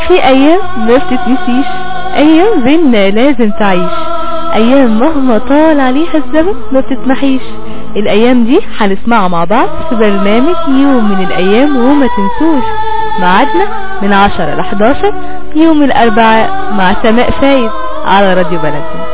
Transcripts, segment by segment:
في ايام ما بتتنسيش ايام بينا لازم تعيش ايام مهما طال عليها الزمن ما بتتمحيش الايام دي هنسمعها مع بعض في برنامج يوم من الايام وما تنسوش ميعادنا من 10 ل 11 يوم الاربعاء مع سماء فايد على راديو بلدنا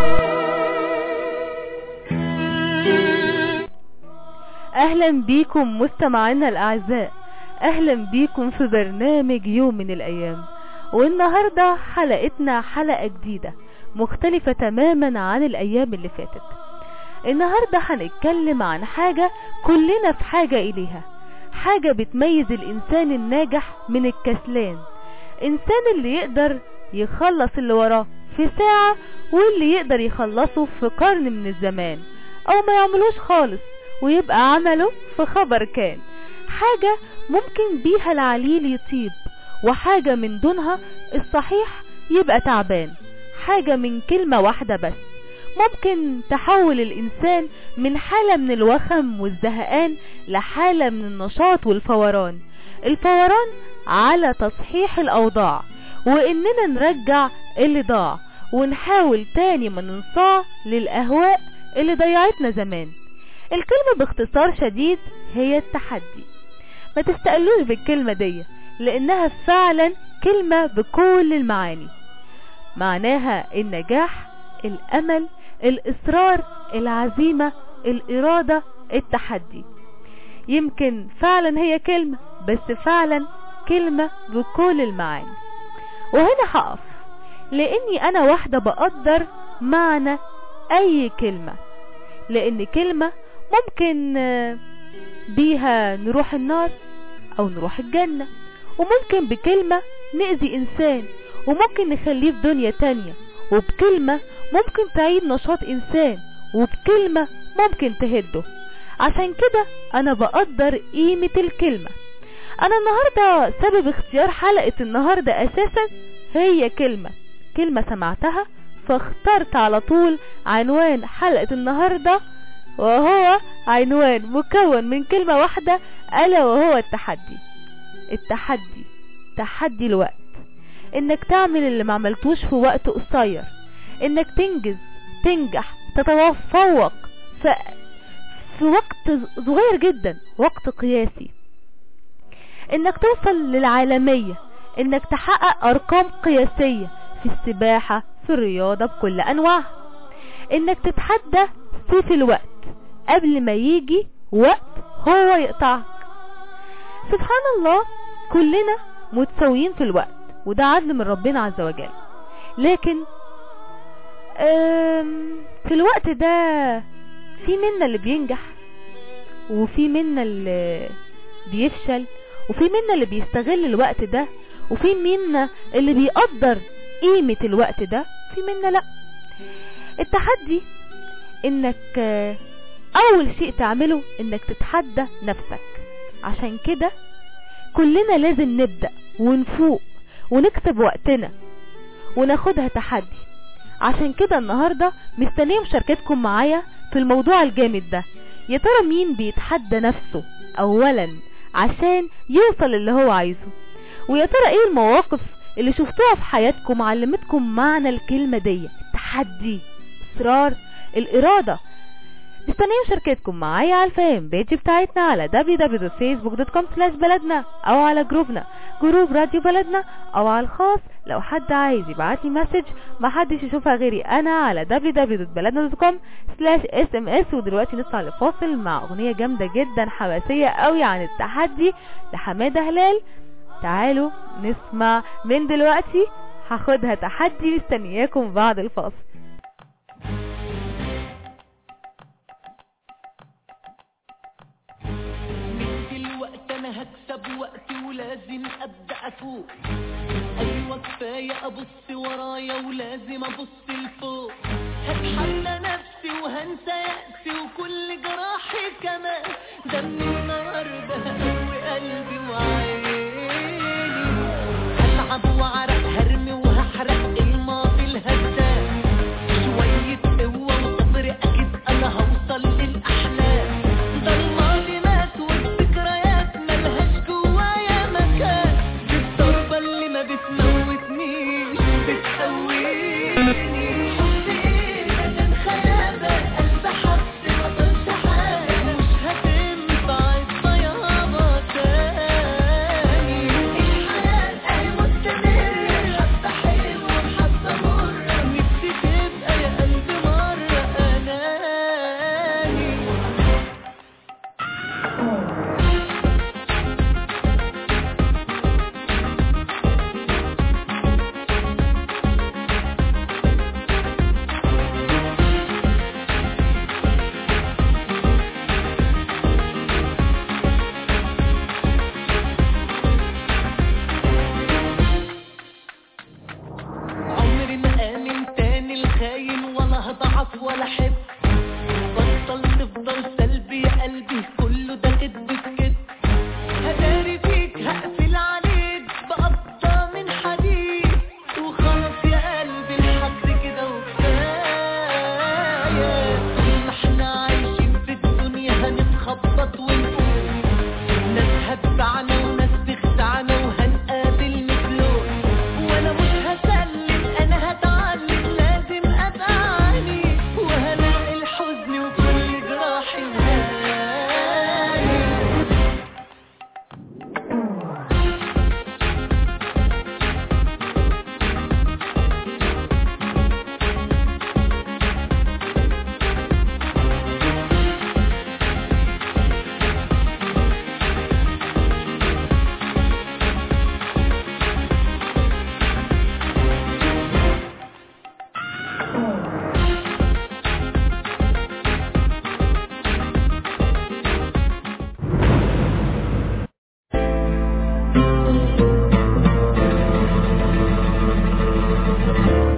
اهلا بيكم مستمعينا الاعزاء اهلا بيكم في برنامج يوم من الايام والنهاردة حلقتنا حلقة جديدة مختلفة تماما عن الايام اللي فاتت النهاردة هنتكلم عن حاجة كلنا في حاجة اليها حاجة بتميز الانسان الناجح من الكسلان انسان اللي يقدر يخلص اللي وراه في ساعة واللي يقدر يخلصه في قرن من الزمان او ما يعملوش خالص ويبقى عمله في خبر كان حاجة ممكن بيها العليل يطيب وحاجة من دونها الصحيح يبقى تعبان حاجة من كلمة واحدة بس ممكن تحول الإنسان من حالة من الوخم والزهقان لحالة من النشاط والفوران الفوران على تصحيح الأوضاع وإننا نرجع اللي ضاع ونحاول تاني ما ننصاع للأهواء اللي ضيعتنا زمان الكلمة باختصار شديد هي التحدي ما تستقلوش بالكلمة دي لانها فعلا كلمة بكل المعاني معناها النجاح الامل الاصرار العزيمة الارادة التحدي يمكن فعلا هي كلمة بس فعلا كلمة بكل المعاني وهنا هقف لاني انا واحدة بقدر معنى اي كلمة لان كلمة ممكن بيها نروح النار او نروح الجنة وممكن بكلمة نأذي انسان وممكن نخليه في دنيا تانية وبكلمة ممكن تعيد نشاط انسان وبكلمة ممكن تهده عشان كده انا بقدر قيمة الكلمة انا النهاردة سبب اختيار حلقة النهاردة اساسا هي كلمة كلمة سمعتها فاخترت على طول عنوان حلقة النهاردة وهو عنوان مكون من كلمة واحدة ألا وهو التحدي التحدي تحدي الوقت انك تعمل اللي ما عملتوش في وقت قصير انك تنجز تنجح تتفوق في, في وقت صغير جدا وقت قياسي انك توصل للعالمية انك تحقق ارقام قياسية في السباحة في الرياضة بكل انواعها انك تتحدى سيف الوقت قبل ما يجي وقت هو يقطعك سبحان الله كلنا متساويين في الوقت وده عدل من ربنا عز وجل لكن في الوقت ده في منا اللي بينجح وفي منا اللي بيفشل وفي منا اللي بيستغل الوقت ده وفي منا اللي بيقدر قيمة الوقت ده في منا لا التحدي انك اول شيء تعمله انك تتحدى نفسك عشان كده كلنا لازم نبدأ ونفوق ونكتب وقتنا وناخدها تحدي عشان كده النهاردة مستنيه مشاركتكم معايا في الموضوع الجامد ده يا ترى مين بيتحدى نفسه اولا عشان يوصل اللي هو عايزه ويا ترى ايه المواقف اللي شفتوها في حياتكم علمتكم معنى الكلمة دي التحدي اصرار الارادة مستنيه مشاركتكم معايا على الفام بيج بتاعتنا على www.facebook.com بلدنا او على جروبنا جروب راديو بلدنا او على الخاص لو حد عايز يبعت لي مسج ما حدش يشوفها غيري انا على www.بلدنا.com sms ودلوقتي نطلع لفاصل مع اغنية جامدة جدا حماسية قوي عن التحدي لحمادة هلال تعالوا نسمع من دلوقتي هاخدها تحدي مستنياكم بعد الفاصل هكسب وقتي ولازم ابدا افوق ايوه كفايه ابص ورايا ولازم ابص لفوق هتحلى نفسي وهنسى يأسي وكل جراحي كمان ده من النهارده هقوي قلبي وعيني هتعب وعرق هرمي وهحرق الماضي الهدام شويه قوه وصبر اكيد انا هوصل للاحلام ده الماضي مات والذكريات ملهاش جوايا مكان دي الضربة اللي ما بتموت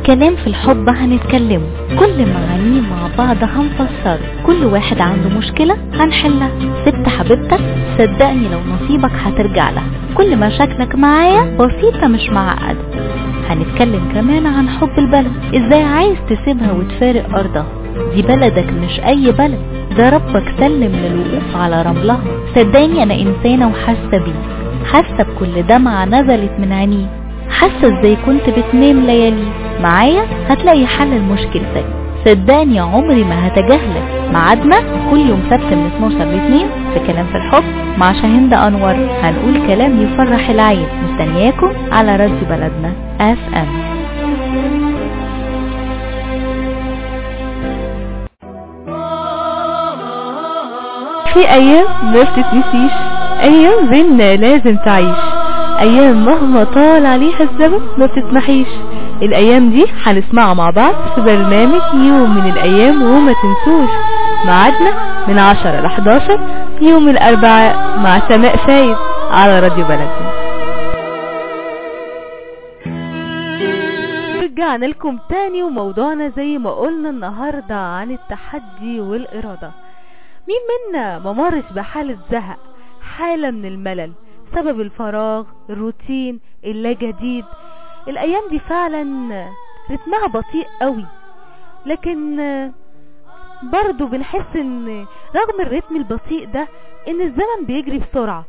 كلام في الحب هنتكلمه كل معانيه مع بعض هنفسره كل واحد عنده مشكلة هنحلها ست حبيبتك صدقني لو نصيبك هترجع لها كل مشاكلك معايا بسيطة مش معقدة هنتكلم كمان عن حب البلد ازاي عايز تسيبها وتفارق ارضها دي بلدك مش اي بلد ده ربك سلم للوقوف على رملها صدقني انا انسانة وحاسة بيه حاسة بكل دمعة نزلت من عينيه حاسة ازاي كنت بتنام ليالي معايا هتلاقي حل لمشكلتك صدقني عمري ما هتجاهلك ميعادنا كل يوم سبت من 12 ل 2 في كلام في الحب مع شاهين انور هنقول كلام يفرح العين مستنياكم على راديو بلدنا اف ام في ايام ما بتتنسيش ايام بينا لازم تعيش ايام مهما طال عليها الزمن ما بتتمحيش الايام دي هنسمعها مع بعض في برنامج يوم من الايام وما تنسوش ميعادنا من 10 ل 11 يوم الاربعاء مع سماء فايد على راديو بلدنا رجعنا لكم تاني وموضوعنا زي ما قلنا النهاردة عن التحدي والإرادة مين منا ما مرش بحالة زهق حالة من الملل سبب الفراغ الروتين اللا جديد الايام دي فعلا رتمها بطيء قوي لكن برضو بنحس ان رغم الرتم البطيء ده ان الزمن بيجري بسرعة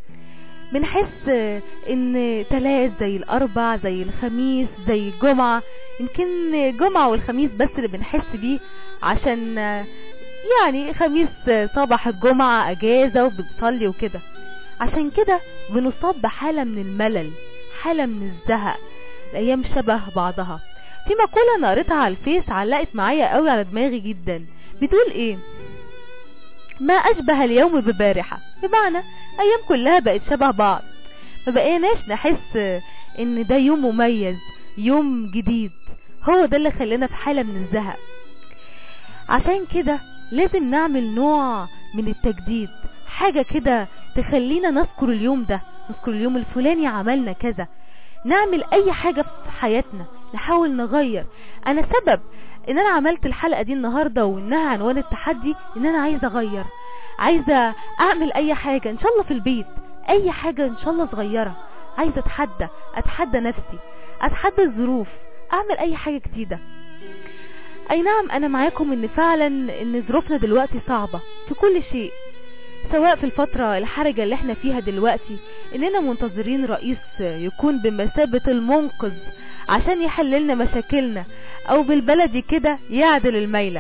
بنحس ان تلات زي الاربع زي الخميس زي الجمعة يمكن الجمعة والخميس بس اللي بنحس بيه عشان يعني خميس صباح الجمعة اجازة وبنصلي وكده عشان كده بنصاب بحالة من الملل حالة من الزهق الايام شبه بعضها في مقولة انا قريتها على الفيس علقت معايا قوي على دماغي جدا بتقول ايه ما اشبه اليوم ببارحة بمعنى ايام كلها بقت شبه بعض ما بقيناش نحس ان ده يوم مميز يوم جديد هو ده اللي خلانا في حالة من الزهق عشان كده لازم نعمل نوع من التجديد حاجة كده تخلينا نذكر اليوم ده نذكر اليوم الفلاني عملنا كذا نعمل اي حاجة في حياتنا نحاول نغير انا سبب ان انا عملت الحلقة دي النهاردة وانها عنوان التحدي ان انا عايزة اغير عايزة اعمل اي حاجة ان شاء الله في البيت اي حاجة ان شاء الله صغيرة عايزة اتحدى اتحدى نفسي اتحدى الظروف اعمل اي حاجة جديدة اي نعم انا معاكم ان فعلا ان ظروفنا دلوقتي صعبة في كل شيء سواء في الفترة الحرجة اللي احنا فيها دلوقتي اننا منتظرين رئيس يكون بمثابة المنقذ عشان يحللنا مشاكلنا او بالبلدي كده يعدل الميلة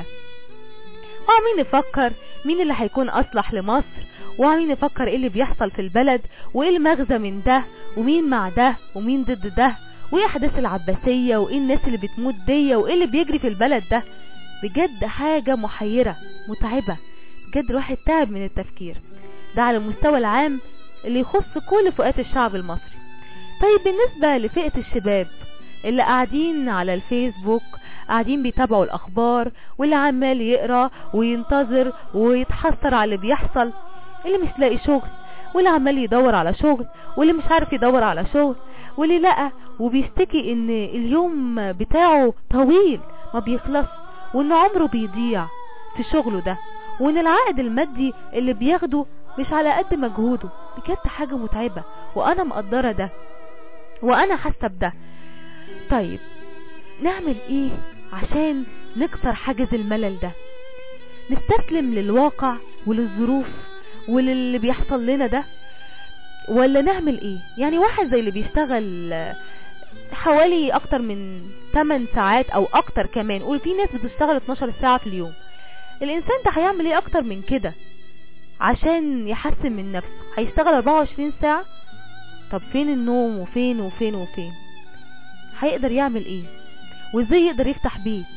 وعمين نفكر مين اللي هيكون اصلح لمصر وعمين نفكر ايه اللي بيحصل في البلد وايه المغزى من ده ومين مع ده ومين ضد ده وايه احداث العباسية وايه الناس اللي بتموت دي وايه اللي بيجري في البلد ده بجد حاجة محيرة متعبة بجد الواحد تعب من التفكير ده على المستوى العام اللي يخص كل فئات الشعب المصري طيب بالنسبة لفئة الشباب اللي قاعدين على الفيسبوك قاعدين بيتابعوا الاخبار واللي عمال يقرا وينتظر ويتحسر على اللي بيحصل اللي مش لاقي شغل واللي عمال يدور على شغل واللي مش عارف يدور على شغل واللي لقى وبيشتكي ان اليوم بتاعه طويل ما بيخلص وان عمره بيضيع في شغله ده وان العائد المادي اللي بياخده مش على قد مجهوده بجد حاجة متعبة وانا مقدرة ده وانا حاسة بده طيب نعمل ايه عشان نكسر حاجز الملل ده نستسلم للواقع وللظروف وللي بيحصل لنا ده ولا نعمل ايه يعني واحد زي اللي بيشتغل حوالي اكتر من 8 ساعات او اكتر كمان قول في ناس بتشتغل 12 ساعة في اليوم الانسان ده هيعمل ايه اكتر من كده عشان يحسن من نفسه هيشتغل 24 ساعة طب فين النوم وفين وفين وفين هيقدر يعمل ايه وازاي يقدر يفتح بيت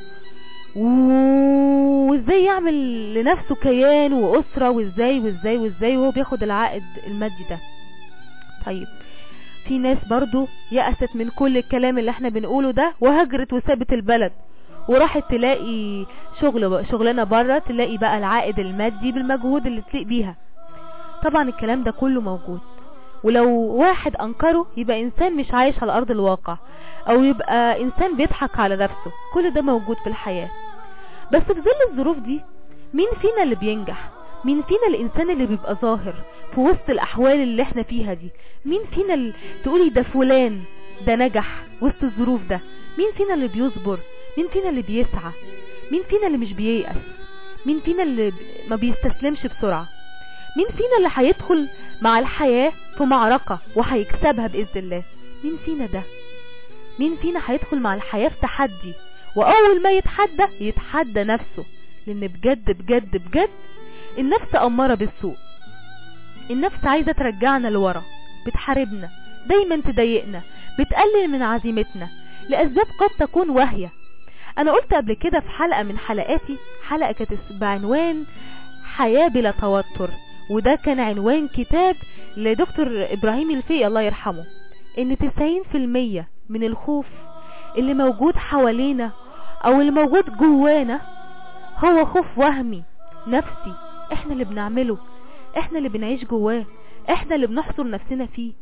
وازاي يعمل لنفسه كيان واسرة وازاي وازاي وازاي وهو بياخد العائد المادي ده طيب في ناس برضو يأست من كل الكلام اللي احنا بنقوله ده وهجرت وسابت البلد وراحت تلاقي شغل شغلانه بره تلاقي بقى العائد المادي بالمجهود اللي تليق بيها طبعا الكلام ده كله موجود ولو واحد انكره يبقى انسان مش عايش على ارض الواقع او يبقى انسان بيضحك على نفسه كل ده موجود في الحياة بس في ظل الظروف دي مين فينا اللي بينجح مين فينا الانسان اللي بيبقى ظاهر في وسط الاحوال اللي احنا فيها دي مين فينا اللي تقولي ده فلان ده نجح وسط الظروف ده مين فينا اللي بيصبر مين فينا اللي بيسعى مين فينا اللي مش بييأس مين فينا اللي ما بيستسلمش بسرعة مين فينا اللي هيدخل مع الحياة في معركة وهيكسبها بإذن الله مين فينا ده مين فينا هيدخل مع الحياة في تحدي وأول ما يتحدى يتحدى نفسه لأن بجد بجد بجد النفس أمارة بالسوء النفس عايزة ترجعنا لورا بتحاربنا دايما تضايقنا بتقلل من عزيمتنا لأسباب قد تكون واهية أنا قلت قبل كده في حلقة من حلقاتي حلقة كانت بعنوان حياة بلا توتر وده كان عنوان كتاب لدكتور إبراهيم الفقي الله يرحمه إن 90% من الخوف اللي موجود حوالينا أو اللي موجود جوانا هو خوف وهمي نفسي احنا اللي بنعمله احنا اللي بنعيش جواه احنا اللي بنحصر نفسنا فيه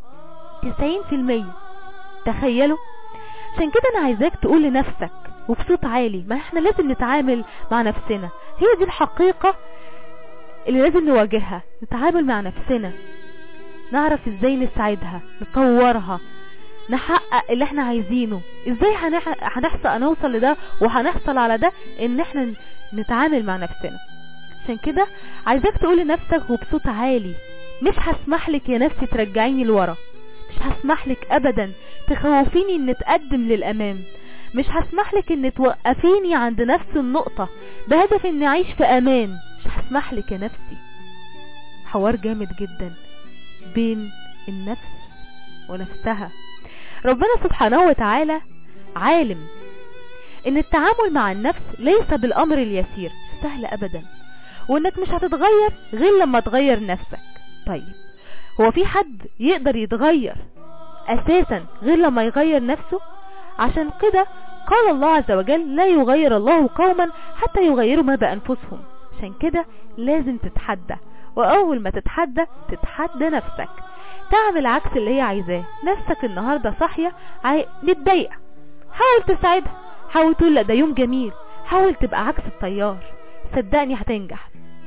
90% تخيلوا عشان كده انا عايزاك تقول لنفسك وبصوت عالي ما احنا لازم نتعامل مع نفسنا هي دي الحقيقة اللي لازم نواجهها نتعامل مع نفسنا نعرف ازاي نساعدها نطورها نحقق اللي احنا عايزينه ازاي هنح- هنحصل هنوصل لده وهنحصل على ده ان احنا نتعامل مع نفسنا عشان كده عايزاك تقول لنفسك وبصوت عالي مش هسمح لك يا نفسي ترجعيني لورا مش هسمح لك ابدا تخوفيني ان اتقدم للامام مش هسمح لك ان توقفيني عند نفس النقطة بهدف اني اعيش في امان مش هسمح لك يا نفسي حوار جامد جدا بين النفس ونفسها ربنا سبحانه وتعالى عالم ان التعامل مع النفس ليس بالامر اليسير سهل ابدا وانك مش هتتغير غير لما تغير نفسك طيب هو في حد يقدر يتغير اساسا غير لما يغير نفسه عشان كده قال الله عز وجل لا يغير الله قوما حتى يغيروا ما بانفسهم عشان كده لازم تتحدى واول ما تتحدى تتحدى نفسك تعمل عكس اللي هي عايزاه نفسك النهاردة صاحية عاي... متضايقة حاول تساعدها حاول تقول لا ده يوم جميل حاول تبقى عكس التيار صدقني هتنجح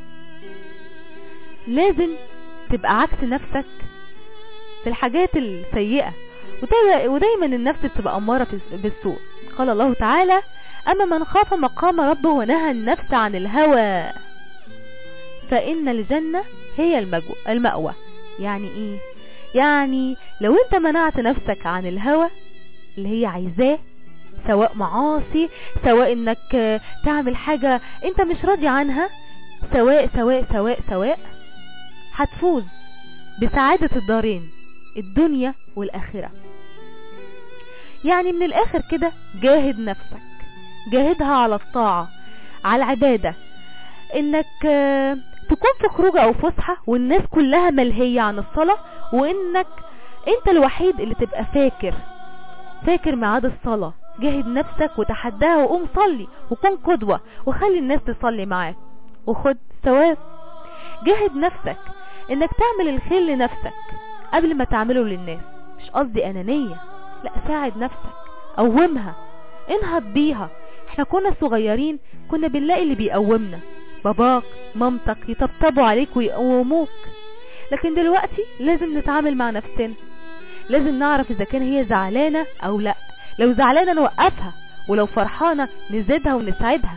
لازم تبقى عكس نفسك في الحاجات السيئة ودايما, ودايما النفس بتبقى أمارة في- بالسوء قال الله تعالى أما من خاف مقام ربه ونهى النفس عن الهوى فإن الجنة هي المجو... المأوى يعني ايه يعني لو انت منعت نفسك عن الهوى اللي هي عايزاه سواء معاصي سواء انك آه، تعمل حاجة انت مش راضي عنها سواء سواء سواء سواء هتفوز بسعادة الدارين الدنيا والآخرة يعني من الآخر كده جاهد نفسك جاهدها على الطاعة على العبادة انك آه، تكون في خروجه او فسحة والناس كلها ملهية عن الصلاة وانك انت الوحيد اللي تبقى فاكر فاكر ميعاد الصلاة جاهد نفسك وتحداها وقوم صلي وكن قدوة وخلي الناس تصلي معاك وخد ثواب جاهد نفسك انك تعمل الخير لنفسك قبل ما تعمله للناس مش قصدي انانية لا ساعد نفسك قومها انهض بيها احنا كنا صغيرين كنا بنلاقي اللي بيقومنا باباك مامتك يطبطبوا عليك ويقوموك لكن دلوقتي لازم نتعامل مع نفسنا لازم نعرف اذا كان هي زعلانة او لا لو زعلانة نوقفها ولو فرحانة نزيدها ونساعدها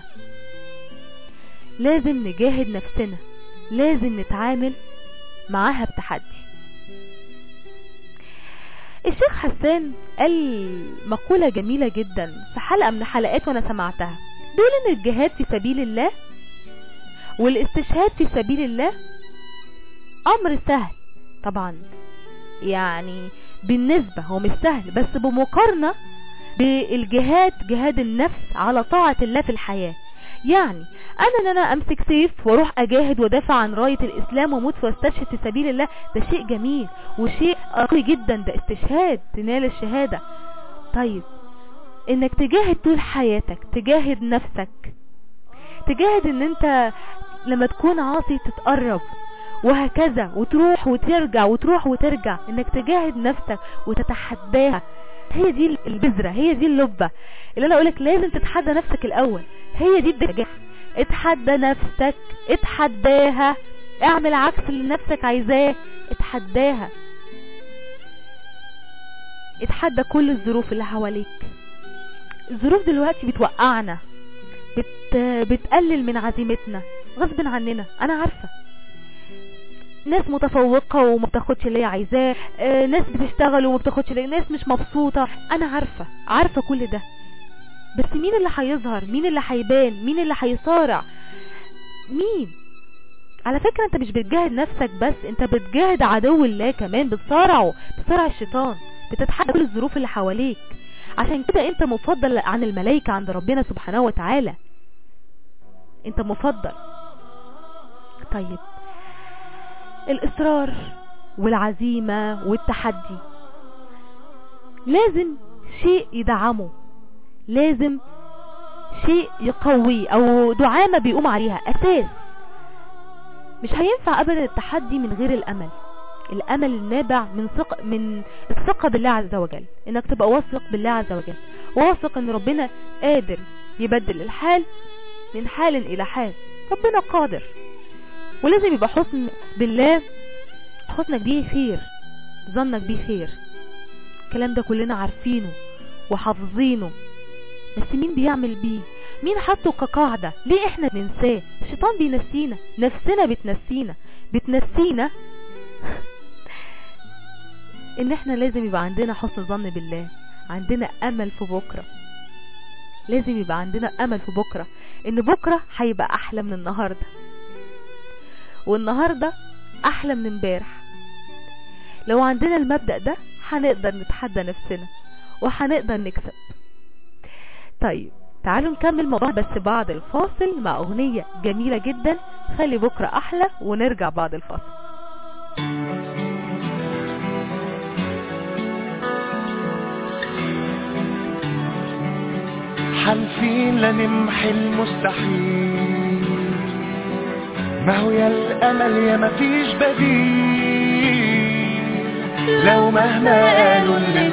لازم نجاهد نفسنا لازم نتعامل معاها بتحدي الشيخ حسان قال مقولة جميلة جدا في حلقة من حلقات وانا سمعتها بيقول ان الجهاد في سبيل الله والاستشهاد في سبيل الله امر سهل طبعا يعني بالنسبة هو مش سهل بس بمقارنة بالجهاد جهاد النفس على طاعة الله في الحياة يعني انا ان انا امسك سيف واروح اجاهد ودافع عن راية الاسلام واموت واستشهد في سبيل الله ده شيء جميل وشيء قوي جدا ده استشهاد تنال الشهادة طيب انك تجاهد طول حياتك تجاهد نفسك تجاهد ان انت لما تكون عاصي تتقرب وهكذا وتروح وترجع وتروح وترجع انك تجاهد نفسك وتتحداها هي دي البذرة هي دي اللبة اللي انا اقولك لازم تتحدى نفسك الاول هي دي النجاح اتحدى نفسك اتحداها اعمل عكس اللي نفسك عايزاه اتحداها اتحدى كل الظروف اللي حواليك الظروف دلوقتي بتوقعنا بت... بتقلل من عزيمتنا غصب عننا انا عارفة ناس متفوقة وما بتاخدش اللي هي عايزاه آه، ناس بتشتغل وما بتاخدش اللي ناس مش مبسوطة انا عارفة عارفة كل ده بس مين اللي هيظهر مين اللي هيبان مين اللي هيصارع مين على فكرة انت مش بتجاهد نفسك بس انت بتجاهد عدو الله كمان بتصارعه بتصارع الشيطان بتتحدى كل الظروف اللي حواليك عشان كده انت مفضل عن الملائكة عند ربنا سبحانه وتعالى انت مفضل طيب الاصرار والعزيمة والتحدي لازم شيء يدعمه لازم شيء يقويه او دعامة بيقوم عليها اساس مش هينفع ابدا التحدي من غير الامل الامل النابع من ثق من الثقة بالله عز وجل انك تبقى واثق بالله عز وجل واثق ان ربنا قادر يبدل الحال من حال الى حال ربنا قادر ولازم يبقى حسن بالله حسنك بيه خير ظنك بيه خير الكلام ده كلنا عارفينه وحافظينه بس مين بيعمل بيه مين حطه كقاعدة ليه احنا بننساه الشيطان بينسينا نفسنا بتنسينا بتنسينا ان احنا لازم يبقى عندنا حسن ظن بالله عندنا امل في بكرة لازم يبقى عندنا امل في بكرة ان بكرة هيبقى احلى من النهاردة والنهاردة احلى من امبارح لو عندنا المبدأ ده هنقدر نتحدى نفسنا وهنقدر نكسب طيب تعالوا نكمل موضوع بس بعد الفاصل مع اغنية جميلة جدا خلي بكرة احلى ونرجع بعد الفاصل حالفين لنمحي المستحيل ما هو يا الامل يا مفيش بديل لو مهما قالوا الليل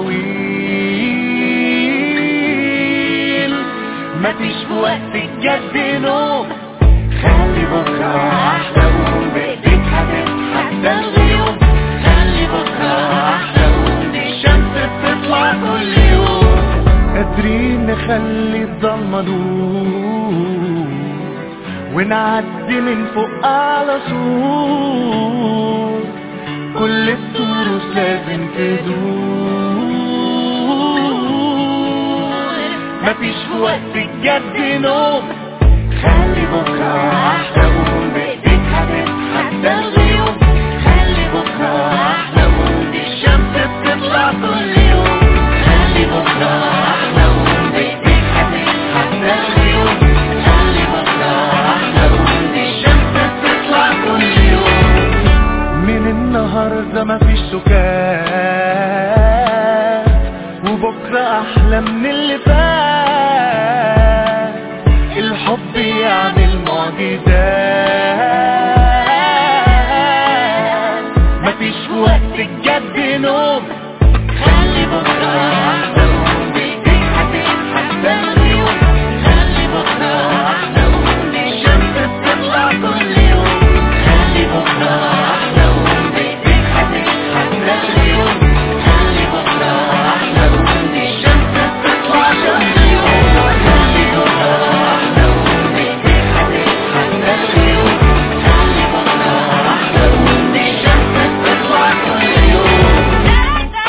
طويل مفيش في وقت الجد نوم خلي بكرة أحلى وقوم بإيديك هتتحدى الغيوم خلي بكرة أحلى وقوم الشمس بتطلع كل يوم قادرين نخلي الضلمة نور ونعدي من فوق على سور كل السور لازم تدور مفيش في وقت الجد نوم خلي بكرة أحلى وقوم بإيديك هتتحدى الغيوم خلي بكرة أحلى وقوم الشمس بتطلع كل يوم خلي بكرة أحلى وقوم بإيديك هتتحدى الغيوم خلي بكرة أحلى وقوم الشمس بتطلع كل يوم من النهاردة مفيش سكات وبكرة أحلى من اللي فات الحب يعمل معجزات مفيش وقت الجد نوم خلي بكرة أحلى وقوم بإيديك هتتحدى الغيوم خلي بكرة أحلى وقوم الشمس بتطلع كل يوم خلي بكرة أحلى وقوم بإيديك هتتحدى الغيوم خلي بكرة أحلى وقوم الشمس بتطلع كل يوم خلي بكرة أحلى وقوم بإيديك هتتحدى الغيوم خلي بكرة أحلى وقوم الشمس بتطلع كل يوم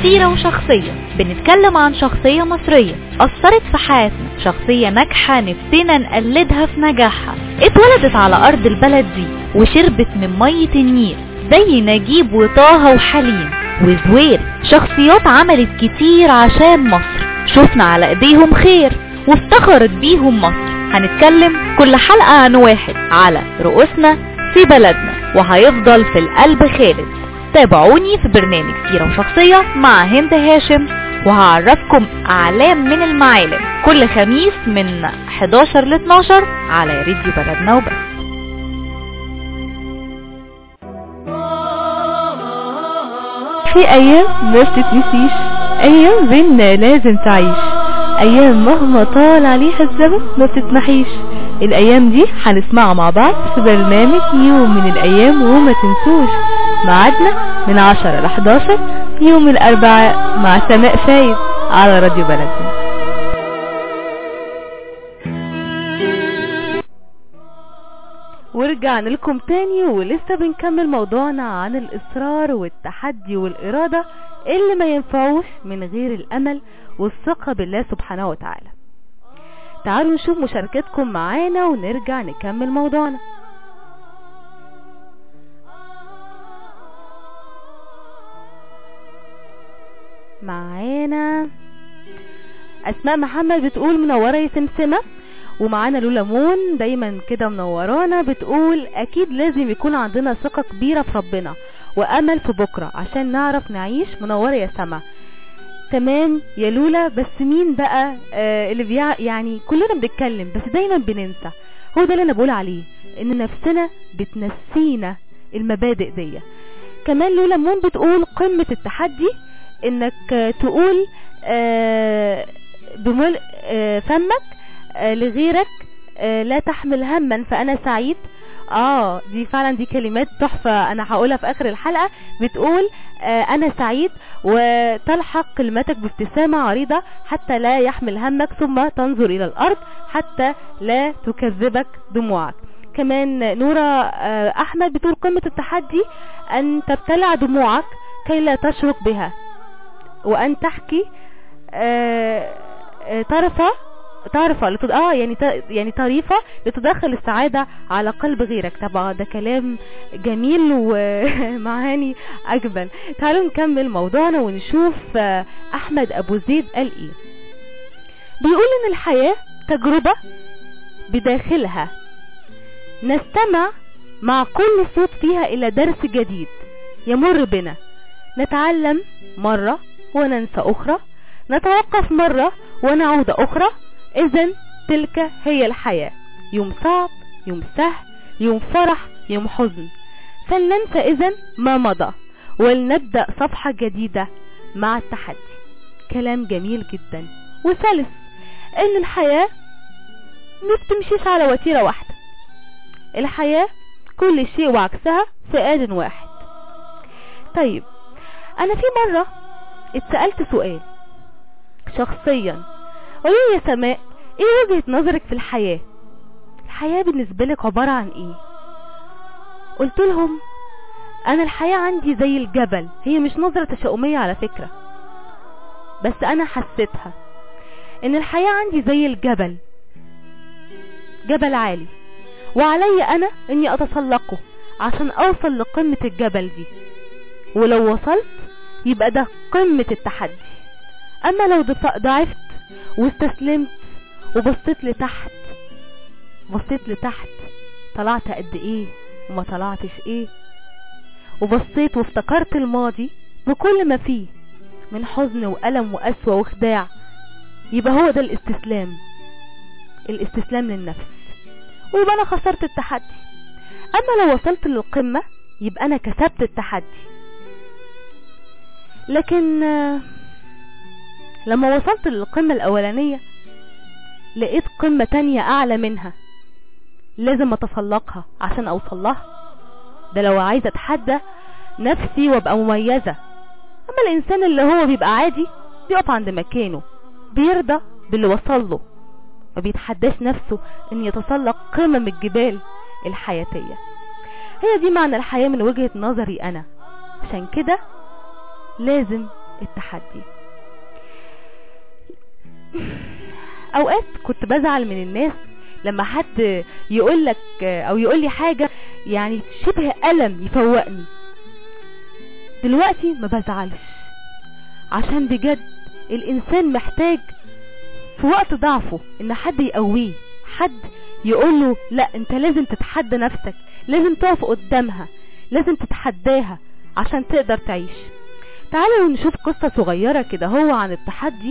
سيرة وشخصية بنتكلم عن شخصية مصرية أثرت في حياتنا شخصية ناجحة نفسنا نقلدها في نجاحها اتولدت على أرض البلد دي وشربت من مية النيل زي نجيب وطه وحليم وزوير شخصيات عملت كتير عشان مصر شفنا على ايديهم خير وافتخرت بيهم مصر هنتكلم كل حلقة عن واحد على رؤوسنا في بلدنا وهيفضل في القلب خالد تابعوني في برنامج سيرة وشخصية مع هند هاشم وهعرفكم أعلام من المعالم كل خميس من 11 ل 12 على راديو بلدنا وبس في ايام ما بتتنسيش ايام بينا لازم تعيش ايام مهما طال عليها الزمن ما بتتمحيش الايام دي هنسمعها مع بعض في برنامج يوم من الايام وما تنسوش ميعادنا من 10 ل 11 يوم الاربعاء مع سماء فايد على راديو بلدنا ورجعنا لكم تاني ولسه بنكمل موضوعنا عن الإصرار والتحدي والإرادة اللي ما ينفعوش من غير الأمل والثقة بالله سبحانه وتعالى تعالوا نشوف مشاركتكم معانا ونرجع نكمل موضوعنا معانا اسماء محمد بتقول منوره يا سمسمه ومعانا لولا مون دايما كده منورانا بتقول اكيد لازم يكون عندنا ثقه كبيره في ربنا وامل في بكره عشان نعرف نعيش منوره يا سما تمام يا لولا بس مين بقى آه اللي بيع يعني كلنا بنتكلم بس دايما بننسى هو ده اللي انا بقول عليه ان نفسنا بتنسينا المبادئ دي كمان لولا مون بتقول قمة التحدي انك آه، تقول آه، بملء آه، فمك آه، لغيرك آه، لا تحمل هما فانا سعيد اه دي فعلا دي كلمات تحفة انا هقولها في اخر الحلقة بتقول آه انا سعيد وتلحق كلمتك بابتسامة عريضة حتى لا يحمل همك ثم تنظر الى الارض حتى لا تكذبك دموعك كمان نورة آه احمد بتقول قمة التحدي ان تبتلع دموعك كي لا تشرق بها وان تحكي آه آه طرفة طرفة لتد... اه يعني ت... يعني طريفة لتدخل السعادة على قلب غيرك طبعا ده كلام جميل ومعاني اجمل تعالوا نكمل موضوعنا ونشوف آه، احمد ابو زيد قال ايه بيقول ان الحياة تجربة بداخلها نستمع مع كل صوت فيها الى درس جديد يمر بنا نتعلم مرة وننسى اخرى نتوقف مرة ونعود اخرى اذا تلك هي الحياة يوم صعب يوم سهل يوم فرح يوم حزن فلننسى اذا ما مضى ولنبدأ صفحة جديدة مع التحدي كلام جميل جدا وثالث ان الحياة ما بتمشيش على وتيرة واحدة الحياة كل شيء وعكسها في آن واحد طيب انا في مرة اتسألت سؤال شخصيا قولي يا سماء ايه وجهة نظرك في الحياة الحياة بالنسبة لك عبارة عن ايه قلت لهم انا الحياة عندي زي الجبل هي مش نظرة تشاؤمية على فكرة بس انا حسيتها ان الحياة عندي زي الجبل جبل عالي وعلي انا اني اتسلقه عشان اوصل لقمة الجبل دي ولو وصلت يبقى ده قمة التحدي اما لو ضف- ضعفت واستسلمت وبصيت لتحت بصيت لتحت طلعت قد ايه وما طلعتش ايه وبصيت وافتكرت الماضي بكل ما فيه من حزن وألم وقسوة وخداع يبقى هو ده الاستسلام الاستسلام للنفس ويبقى انا خسرت التحدي اما لو وصلت للقمة يبقى انا كسبت التحدي لكن آه، لما وصلت للقمة الاولانية لقيت قمة تانية اعلى منها لازم اتسلقها عشان اوصل لها ده لو عايزة اتحدى نفسي وابقى مميزة اما الانسان اللي هو بيبقى عادي بيقف عند مكانه بيرضى باللي وصل له ما بيتحداش نفسه ان يتسلق قمم الجبال الحياتية هي دي معنى الحياة من وجهة نظري انا عشان كده لازم التحدي اوقات كنت بزعل من الناس لما حد يقول لك او يقول لي حاجة يعني شبه ألم يفوقني دلوقتي ما بزعلش عشان بجد الانسان محتاج في وقت ضعفه ان حد يقويه حد يقوله لا انت لازم تتحدى نفسك لازم تقف قدامها لازم تتحداها عشان تقدر تعيش تعالوا نشوف قصة صغيرة كده هو عن التحدي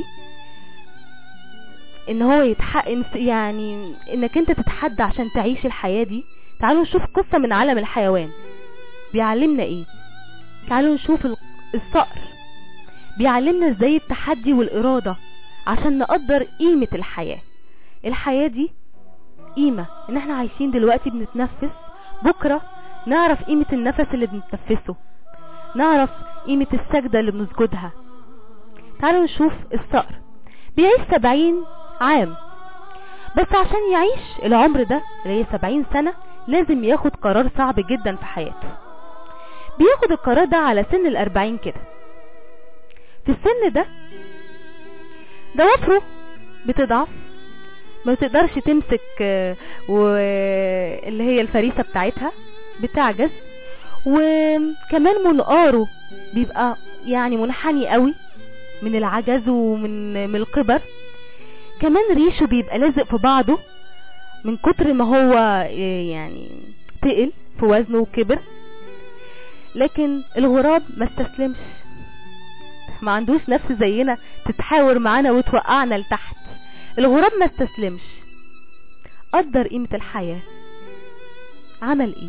ان هو يتحقق يعني انك انت تتحدى عشان تعيش الحياة دي تعالوا نشوف قصة من عالم الحيوان بيعلمنا ايه تعالوا نشوف ال- الصقر بيعلمنا ازاي التحدي والارادة عشان نقدر قيمة الحياة الحياة دي قيمة ان احنا عايشين دلوقتي بنتنفس بكرة نعرف قيمة النفس اللي بنتنفسه نعرف قيمة السجدة اللي بنسجدها تعالوا نشوف الصقر بيعيش سبعين عام بس عشان يعيش العمر ده اللي هي سبعين سنة لازم ياخد قرار صعب جدا في حياته بياخد القرار ده على سن الاربعين كده في السن ده ضوافره بتضعف ما تقدرش تمسك آه، واللي هي الفريسة بتاعتها بتعجز وكمان منقاره بيبقى يعني منحني قوي من العجز ومن من الكبر كمان ريشه بيبقى لازق في بعضه من كتر ما هو آه، يعني تقل في وزنه وكبر لكن الغراب ما استسلمش ما عندوش نفس زينا تتحاور معانا وتوقعنا لتحت الغراب ما استسلمش قدر قيمة الحياة عمل ايه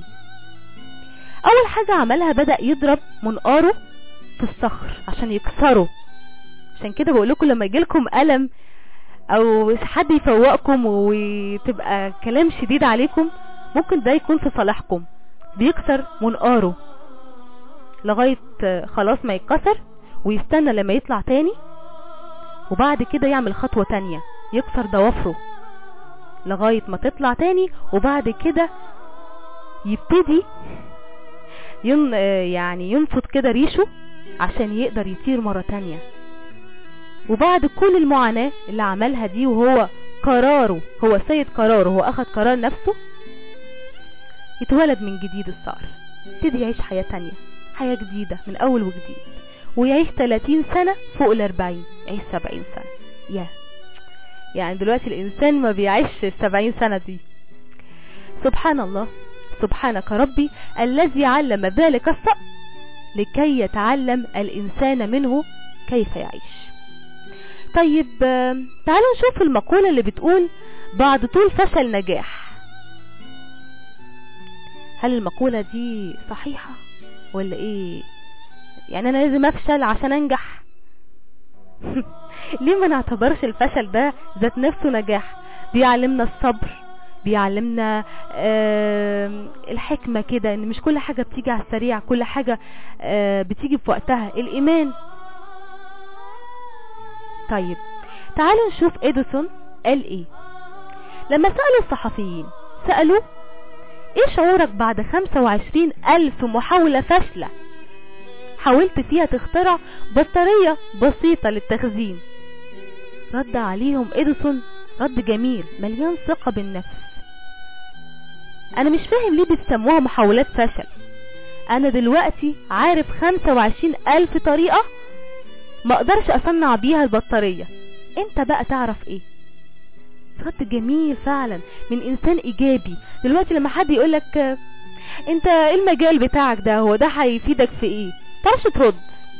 اول حاجة عملها بدأ يضرب منقاره في الصخر عشان يكسره عشان كده بقول لكم لما يجيلكم ألم او حد يفوقكم وتبقى كلام شديد عليكم ممكن ده يكون في صالحكم بيكسر منقاره لغاية آه، خلاص ما يتكسر ويستنى لما يطلع تاني وبعد كده يعمل خطوة تانية يكسر ضوافره لغاية ما تطلع تاني وبعد كده يبتدي ين آه، يعني ينفض كده ريشه عشان يقدر يطير مرة تانية وبعد كل المعاناة اللي عملها دي وهو قراره هو سيد قراره هو اخد قرار نفسه يتولد من جديد الصقر يبتدي يعيش حياة تانية حياة جديدة من اول وجديد ويعيش 30 سنة فوق ال 40 يعيش 70 سنة يا يعني دلوقتي الانسان ما بيعيش ال 70 سنة دي سبحان الله سبحانك ربي الذي علم ذلك الصقر لكي يتعلم الانسان منه كيف يعيش طيب آه، تعالوا نشوف المقولة اللي بتقول بعد طول فشل نجاح هل المقولة دي صحيحة ولا ايه يعني انا لازم افشل عشان انجح ليه ما نعتبرش الفشل ده ذات نفسه نجاح بيعلمنا الصبر بيعلمنا آم، الحكمة كده ان مش كل حاجة بتيجي على السريع كل حاجة آه، بتيجي في وقتها الايمان طيب تعالوا نشوف اديسون قال ايه لما سألوا الصحفيين سألوا ايه شعورك بعد 25 الف محاولة فاشلة حاولت فيها تخترع بطارية بسيطة للتخزين رد عليهم اديسون رد جميل مليان ثقة بالنفس انا مش فاهم ليه بتسموها محاولات فشل انا دلوقتي عارف 25 الف طريقة ما اقدرش اصنع بيها البطارية انت بقى تعرف ايه رد جميل فعلا من انسان ايجابي دلوقتي لما حد يقولك آه، انت ايه المجال بتاعك ده هو ده هيفيدك في ايه تعرفش ترد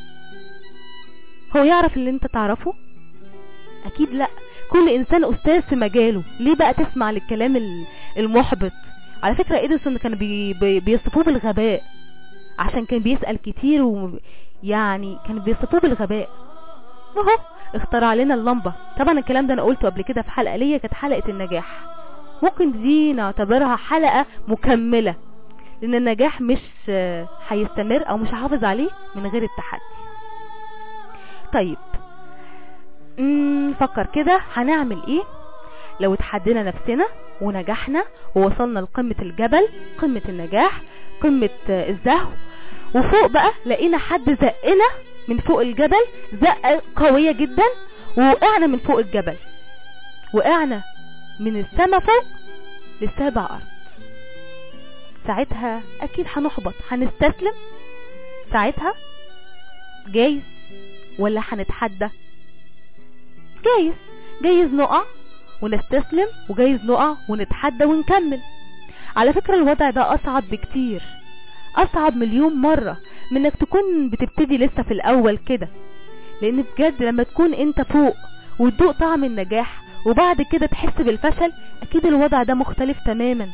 هو يعرف اللي انت تعرفه اكيد لا كل انسان استاذ في مجاله ليه بقى تسمع للكلام ال- المحبط على فكرة اديسون كان بي بي بيصفوه بالغباء عشان كان بيسأل كتير و يعني كان بيصفوه بالغباء اهو اخترع لنا اللمبة طبعا الكلام ده انا قلته قبل كده في حلقة ليا كانت حلقة النجاح ممكن دي نعتبرها حلقة مكملة لان النجاح مش آه، هيستمر او مش هحافظ عليه من غير التحدي طيب مم، نفكر كده هنعمل ايه لو اتحدينا نفسنا ونجحنا ووصلنا لقمة الجبل قمة النجاح قمة آه، الزهو وفوق بقى لقينا حد زقنا من فوق الجبل زقة قوية جدا ووقعنا من فوق الجبل وقعنا من السما فوق للسابع أرض ساعتها أكيد هنحبط هنستسلم ساعتها جايز ولا هنتحدى جايز جايز نقع ونستسلم وجايز نقع ونتحدى ونكمل على فكرة الوضع ده أصعب بكتير أصعب مليون مرة من انك تكون بتبتدي لسه في الأول كده لأن بجد لما تكون انت فوق وتدوق طعم النجاح وبعد كده تحس بالفشل أكيد الوضع ده مختلف تماما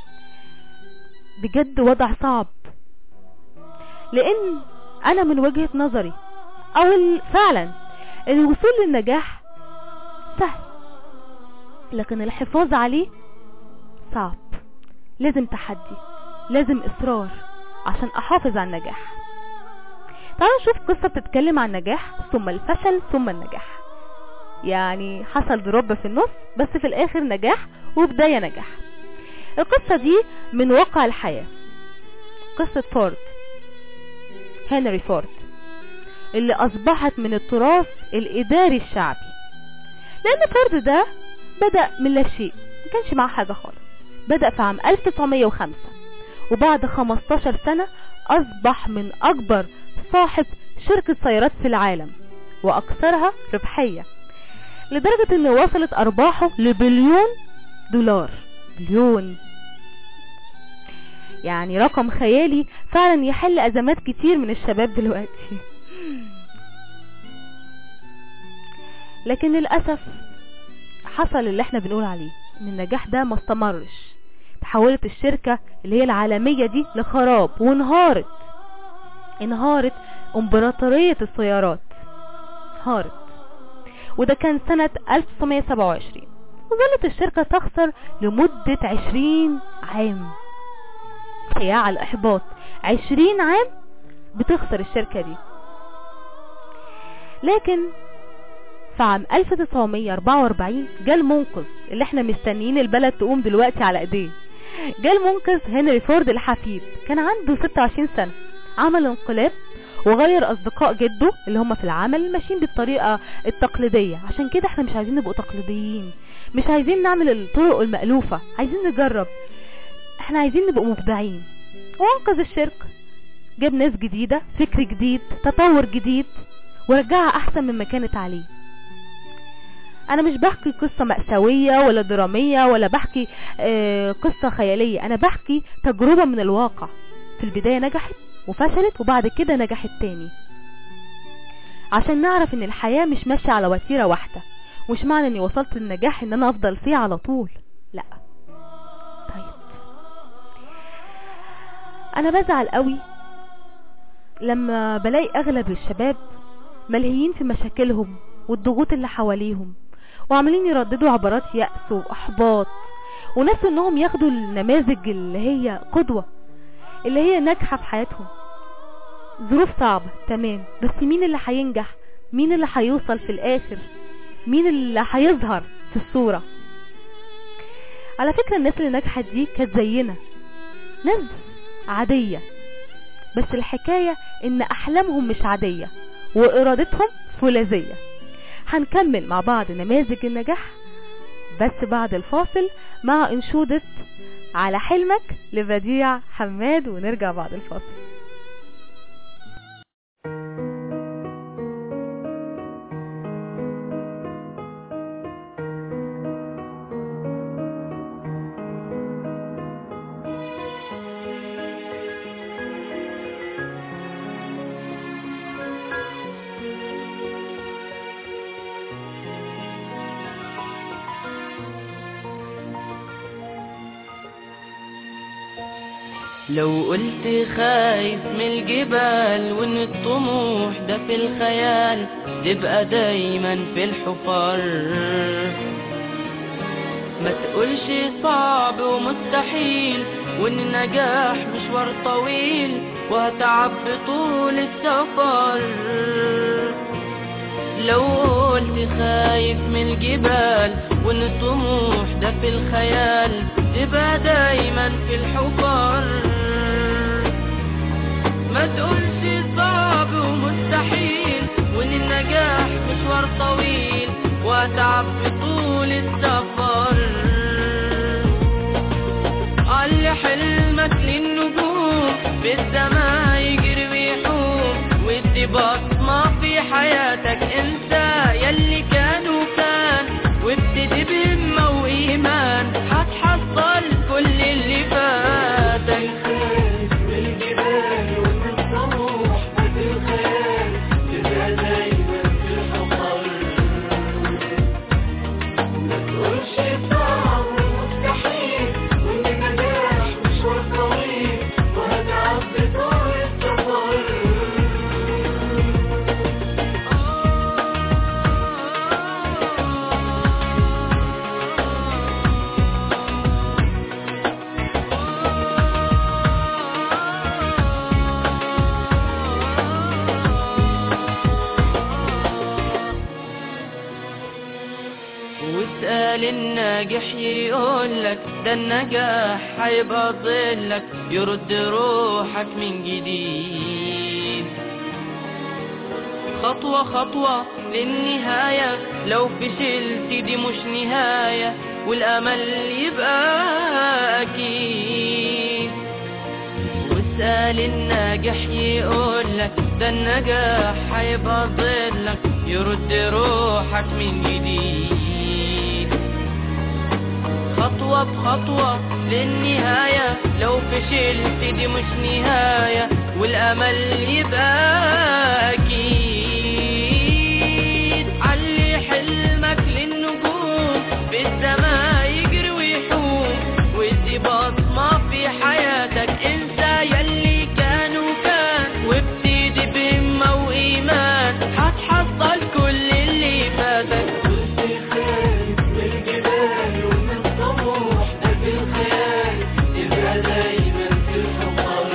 بجد وضع صعب لأن أنا من وجهة نظري أو ال- فعلا الوصول للنجاح سهل لكن الحفاظ عليه صعب لازم تحدي لازم اصرار عشان احافظ على النجاح تعالوا نشوف قصة بتتكلم عن النجاح ثم الفشل ثم النجاح يعني حصل دروب في النص بس في الاخر نجاح وبداية نجاح القصة دي من واقع الحياة قصة فورد هنري فورد اللي اصبحت من التراث الاداري الشعبي لان فورد ده بدأ من لا شيء ما كانش معاه حاجة خالص بدأ في عام 1905 وبعد 15 سنة أصبح من أكبر صاحب شركة سيارات في العالم وأكثرها ربحية لدرجة أن وصلت أرباحه لبليون دولار بليون يعني رقم خيالي فعلا يحل أزمات كتير من الشباب دلوقتي لكن للأسف حصل اللي احنا بنقول عليه ان النجاح ده ما استمرش تحولت الشركة اللي هي العالمية دي لخراب وانهارت انهارت امبراطورية السيارات انهارت وده كان سنة 1927 وظلت الشركة تخسر لمدة 20 عام سياع الإحباط 20 عام بتخسر الشركة دي لكن في عام 1944 جاء المنقذ اللي احنا مستنيين البلد تقوم دلوقتي على ايديه جاء المنقذ هنري فورد الحفيد كان عنده 26 سنة عمل انقلاب وغير اصدقاء جده اللي هم في العمل ماشيين بالطريقة التقليدية عشان كده احنا مش عايزين نبقوا تقليديين مش عايزين نعمل الطرق المألوفة عايزين نجرب احنا عايزين نبقى مبدعين وانقذ الشركة جاب ناس جديدة فكر جديد تطور جديد ورجعها احسن مما كانت عليه انا مش بحكي قصة مأساوية ولا درامية ولا بحكي آه قصة خيالية انا بحكي تجربة من الواقع في البداية نجحت وفشلت وبعد كده نجحت تاني عشان نعرف ان الحياة مش ماشية على وتيرة واحدة مش معنى اني وصلت للنجاح ان انا افضل فيه على طول لا طيب انا بزعل قوي لما بلاقي اغلب الشباب ملهيين في مشاكلهم والضغوط اللي حواليهم وعمالين يرددوا عبارات يأس واحباط وناس انهم ياخدوا النماذج اللي هي قدوة اللي هي ناجحة في حياتهم ظروف صعبة تمام بس مين اللي هينجح مين اللي هيوصل في الاخر مين اللي هيظهر في الصورة على فكرة الناس اللي نجحت دي كانت زينا ناس عادية بس الحكاية ان احلامهم مش عادية وارادتهم فولاذية هنكمل مع بعض نماذج النجاح بس بعد الفاصل مع انشودة على حلمك لبديع حماد ونرجع بعد الفاصل لو قلت خايف من الجبال وان الطموح ده في الخيال تبقى دايما في الحفر ما تقولش صعب ومستحيل وان النجاح مشوار طويل وهتعب طول السفر لو قلت خايف من الجبال وان الطموح ده في الخيال تبقى دايما في الحفر ما تقولش صعب ومستحيل وهتعب في طول السفر علي حلمك للنجوم في السماء يجري ويحوم وادي بصمة في حياتك انسى يلي كان وكان وابتدي بهمة وإيمان هتحصل كل اللي فاتك بالجبال ومن طموح قد الخيال تبقى دايما في الخطر ما تقولش صعب ومستحيل وان النجاح مشوار طويل وهتعب طول السفر واسأل الناجح يقولك ده النجاح هيبقى ظلك يرد روحك من جديد خطوة خطوة للنهاية لو فشلت دي مش نهاية والأمل يبقى أكيد واسأل الناجح يقولك ده النجاح هيبقى ظلك يرد روحك من جديد خطوة بخطوة للنهاية لو فشلت دي مش نهاية والأمل يبقى أكيد علي حلمك للنجوم في السماء يجري ويحوم وادي بصمة في حياتك انسى يلي كان وكان وابتدي بهمة وإيمان هتحصل كل اللي فاتك كنت خايف من الجبال ومن طموح قد الخيال تبقى دايما في الخطر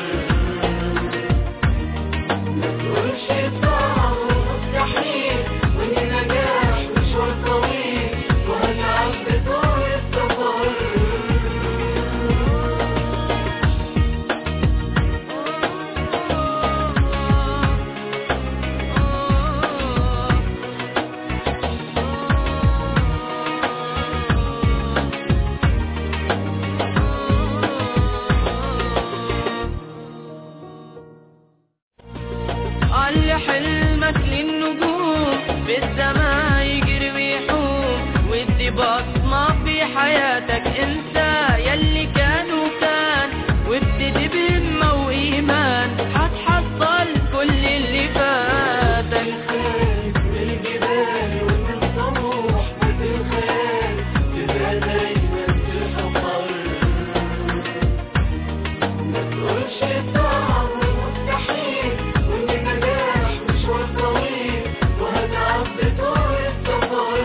ما تقولش صعب ومستحيل وان النجاح مشوار طويل وهتعب طول السفر علي حلمك للنجوم في السماء يجري ويحوم وادي بصمة في حياتك انسى يلي كان وكان وابتدي بهمة وإيمان هتحصل كل اللي فاتك خايف من الجبال ومن طموح قد الخيال تبقى دايما في الخطر ما تقولش صعب ومستحيل وان النجاح مشوار طويل وهتعب طول السفر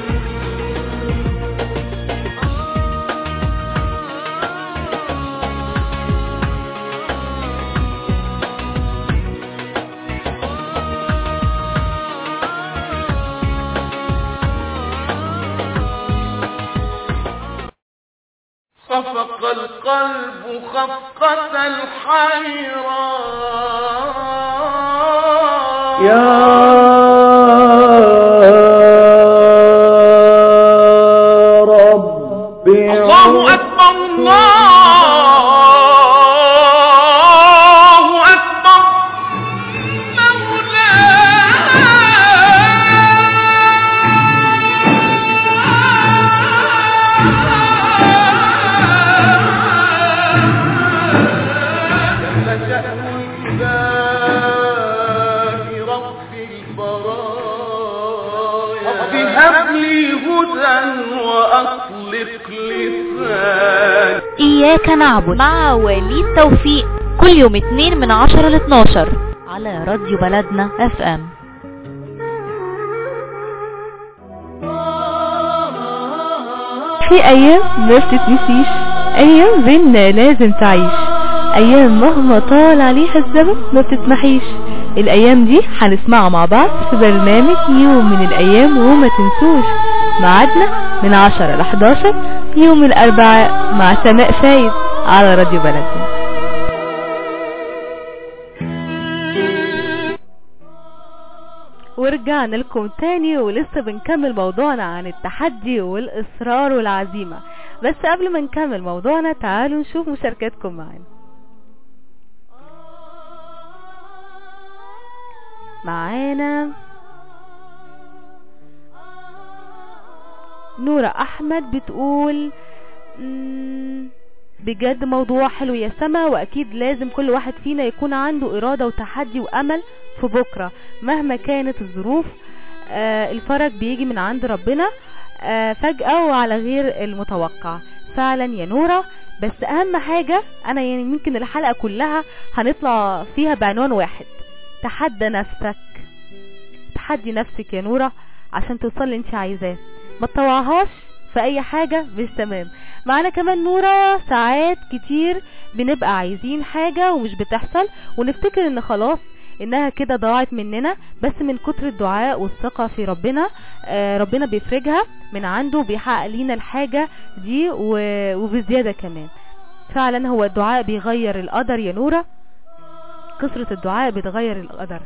خفق القلب خفقة الحيرة يا رب الله أكبر الله أكبر مولاي شأن الإله رب البرايا رب هب لي هدى وأطلق لساني إياك نعبد مع وليد توفيق كل يوم اتنين من عشرة ل 12 على راديو بلدنا اف ام في ايام ما بتتنسيش ايام بينا لازم تعيش ايام مهما طال عليها الزمن ما بتتمحيش الايام دي هنسمعها مع بعض في برنامج يوم من الايام وما تنسوش ميعادنا من 10 ل 11 يوم الاربعاء مع سماء فايد على راديو بلدنا ورجعنا لكم تاني ولسه بنكمل موضوعنا عن التحدي والإصرار والعزيمة بس قبل ما نكمل موضوعنا تعالوا نشوف مشاركاتكم معانا معانا نورة أحمد بتقول مم، بجد موضوع حلو يا سما واكيد لازم كل واحد فينا يكون عنده ارادة وتحدي وامل في بكرة مهما كانت الظروف آه الفرج بيجي من عند ربنا آه فجأة وعلى غير المتوقع فعلا يا نورة بس اهم حاجة انا يعني ممكن الحلقة كلها هنطلع فيها بعنوان واحد تحدى نفسك تحدي نفسك يا نورة عشان توصل اللي انت عايزاه ما تطوعهاش في اي حاجة مش تمام معانا كمان نورة ساعات كتير بنبقى عايزين حاجة ومش بتحصل ونفتكر ان خلاص انها كده ضاعت مننا بس من كتر الدعاء والثقة في ربنا آه ربنا بيفرجها من عنده وبيحقق لينا الحاجة دي و- وبزيادة كمان فعلا هو الدعاء بيغير القدر يا نورة كثرة الدعاء بتغير القدر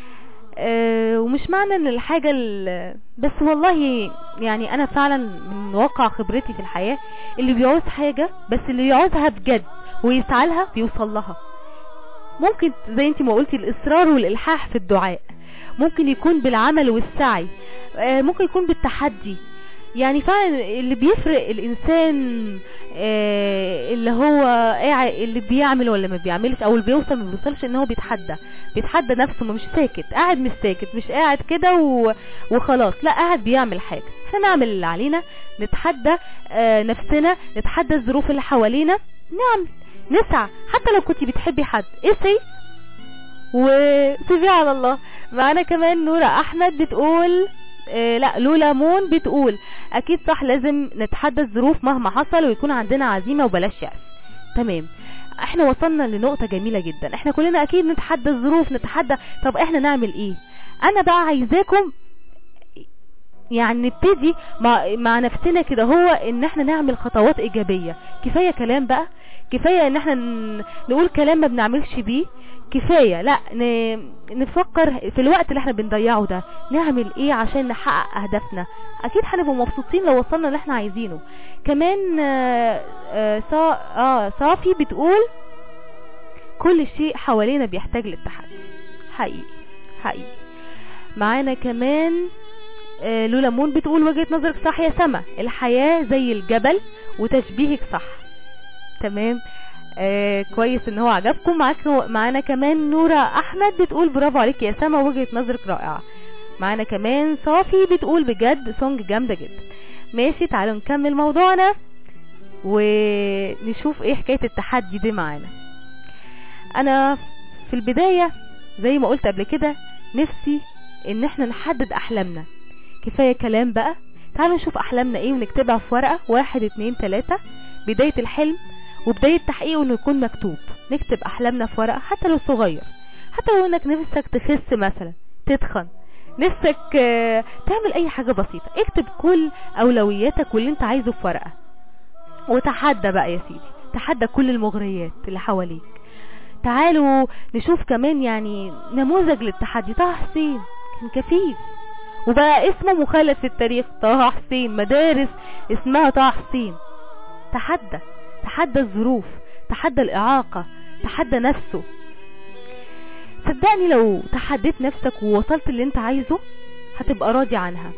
آه، ومش معنى ان الحاجة ال- بس والله يعني انا فعلا من واقع خبرتي في الحياة اللي بيعوز حاجة بس اللي يعوزها بجد ويسعى لها بيوصل لها ممكن زي انت ما قلتي الاصرار والالحاح في الدعاء ممكن يكون بالعمل والسعي آه، ممكن يكون بالتحدي يعني فعلا اللي بيفرق الانسان آه، اللي هو قاعد اللي بيعمل ولا ما بيعملش او اللي بيوصل ما بيوصلش ان هو بيتحدى بيتحدى نفسه ما مش ساكت قاعد مش ساكت مش قاعد كده و... وخلاص لا قاعد بيعمل حاجة احنا نعمل اللي علينا نتحدى آه، نفسنا نتحدى الظروف اللي حوالينا نعمل نسعى حتى لو كنتي بتحبي حد اسعي وسيبيه على الله معانا كمان نورة احمد بتقول آه لا لولا مون بتقول اكيد صح لازم نتحدى الظروف مهما حصل ويكون عندنا عزيمة وبلاش يأس تمام احنا وصلنا لنقطة جميلة جدا احنا كلنا اكيد نتحدى الظروف نتحدى طب احنا نعمل ايه انا بقى عايزاكم يعني نبتدي مع, مع نفسنا كده هو ان احنا نعمل خطوات ايجابية كفاية كلام بقى كفاية ان احنا ن- نقول كلام ما بنعملش بيه كفاية لا ن- نفكر في الوقت اللي احنا بنضيعه ده نعمل ايه عشان نحقق اهدافنا اكيد هنبقى مبسوطين لو وصلنا اللي احنا عايزينه كمان آه، آه، صا اه صافي بتقول كل شيء حوالينا بيحتاج للتحدي حقيقي حقيقي معانا كمان آه، لولا مون بتقول وجهة نظرك صح يا سما الحياة زي الجبل وتشبيهك صح تمام آه كويس ان هو عجبكم معاك معانا كمان نورة احمد بتقول برافو عليك يا سما وجهة نظرك رائعة معانا كمان صافي بتقول بجد سونج جامدة جدا ماشي تعالوا نكمل موضوعنا ونشوف ايه حكاية التحدي دي معانا انا في البداية زي ما قلت قبل كده نفسي ان احنا نحدد احلامنا كفاية كلام بقى تعالوا نشوف احلامنا ايه ونكتبها في ورقة واحد اتنين تلاتة بداية الحلم وبداية تحقيقه انه يكون مكتوب نكتب احلامنا في ورقة حتى لو صغير حتى لو انك نفسك تخس مثلا تتخن نفسك آه، تعمل اي حاجة بسيطة اكتب كل اولوياتك واللي انت عايزه في ورقة وتحدى بقى يا سيدي تحدى كل المغريات اللي حواليك تعالوا نشوف كمان يعني نموذج للتحدي طه حسين كان كفيف وبقى اسمه مخلد في التاريخ طه حسين مدارس اسمها طه حسين تحدى تحدى الظروف تحدى الإعاقة تحدى نفسه صدقني لو تحديت نفسك ووصلت اللي انت عايزه هتبقى راضي عنها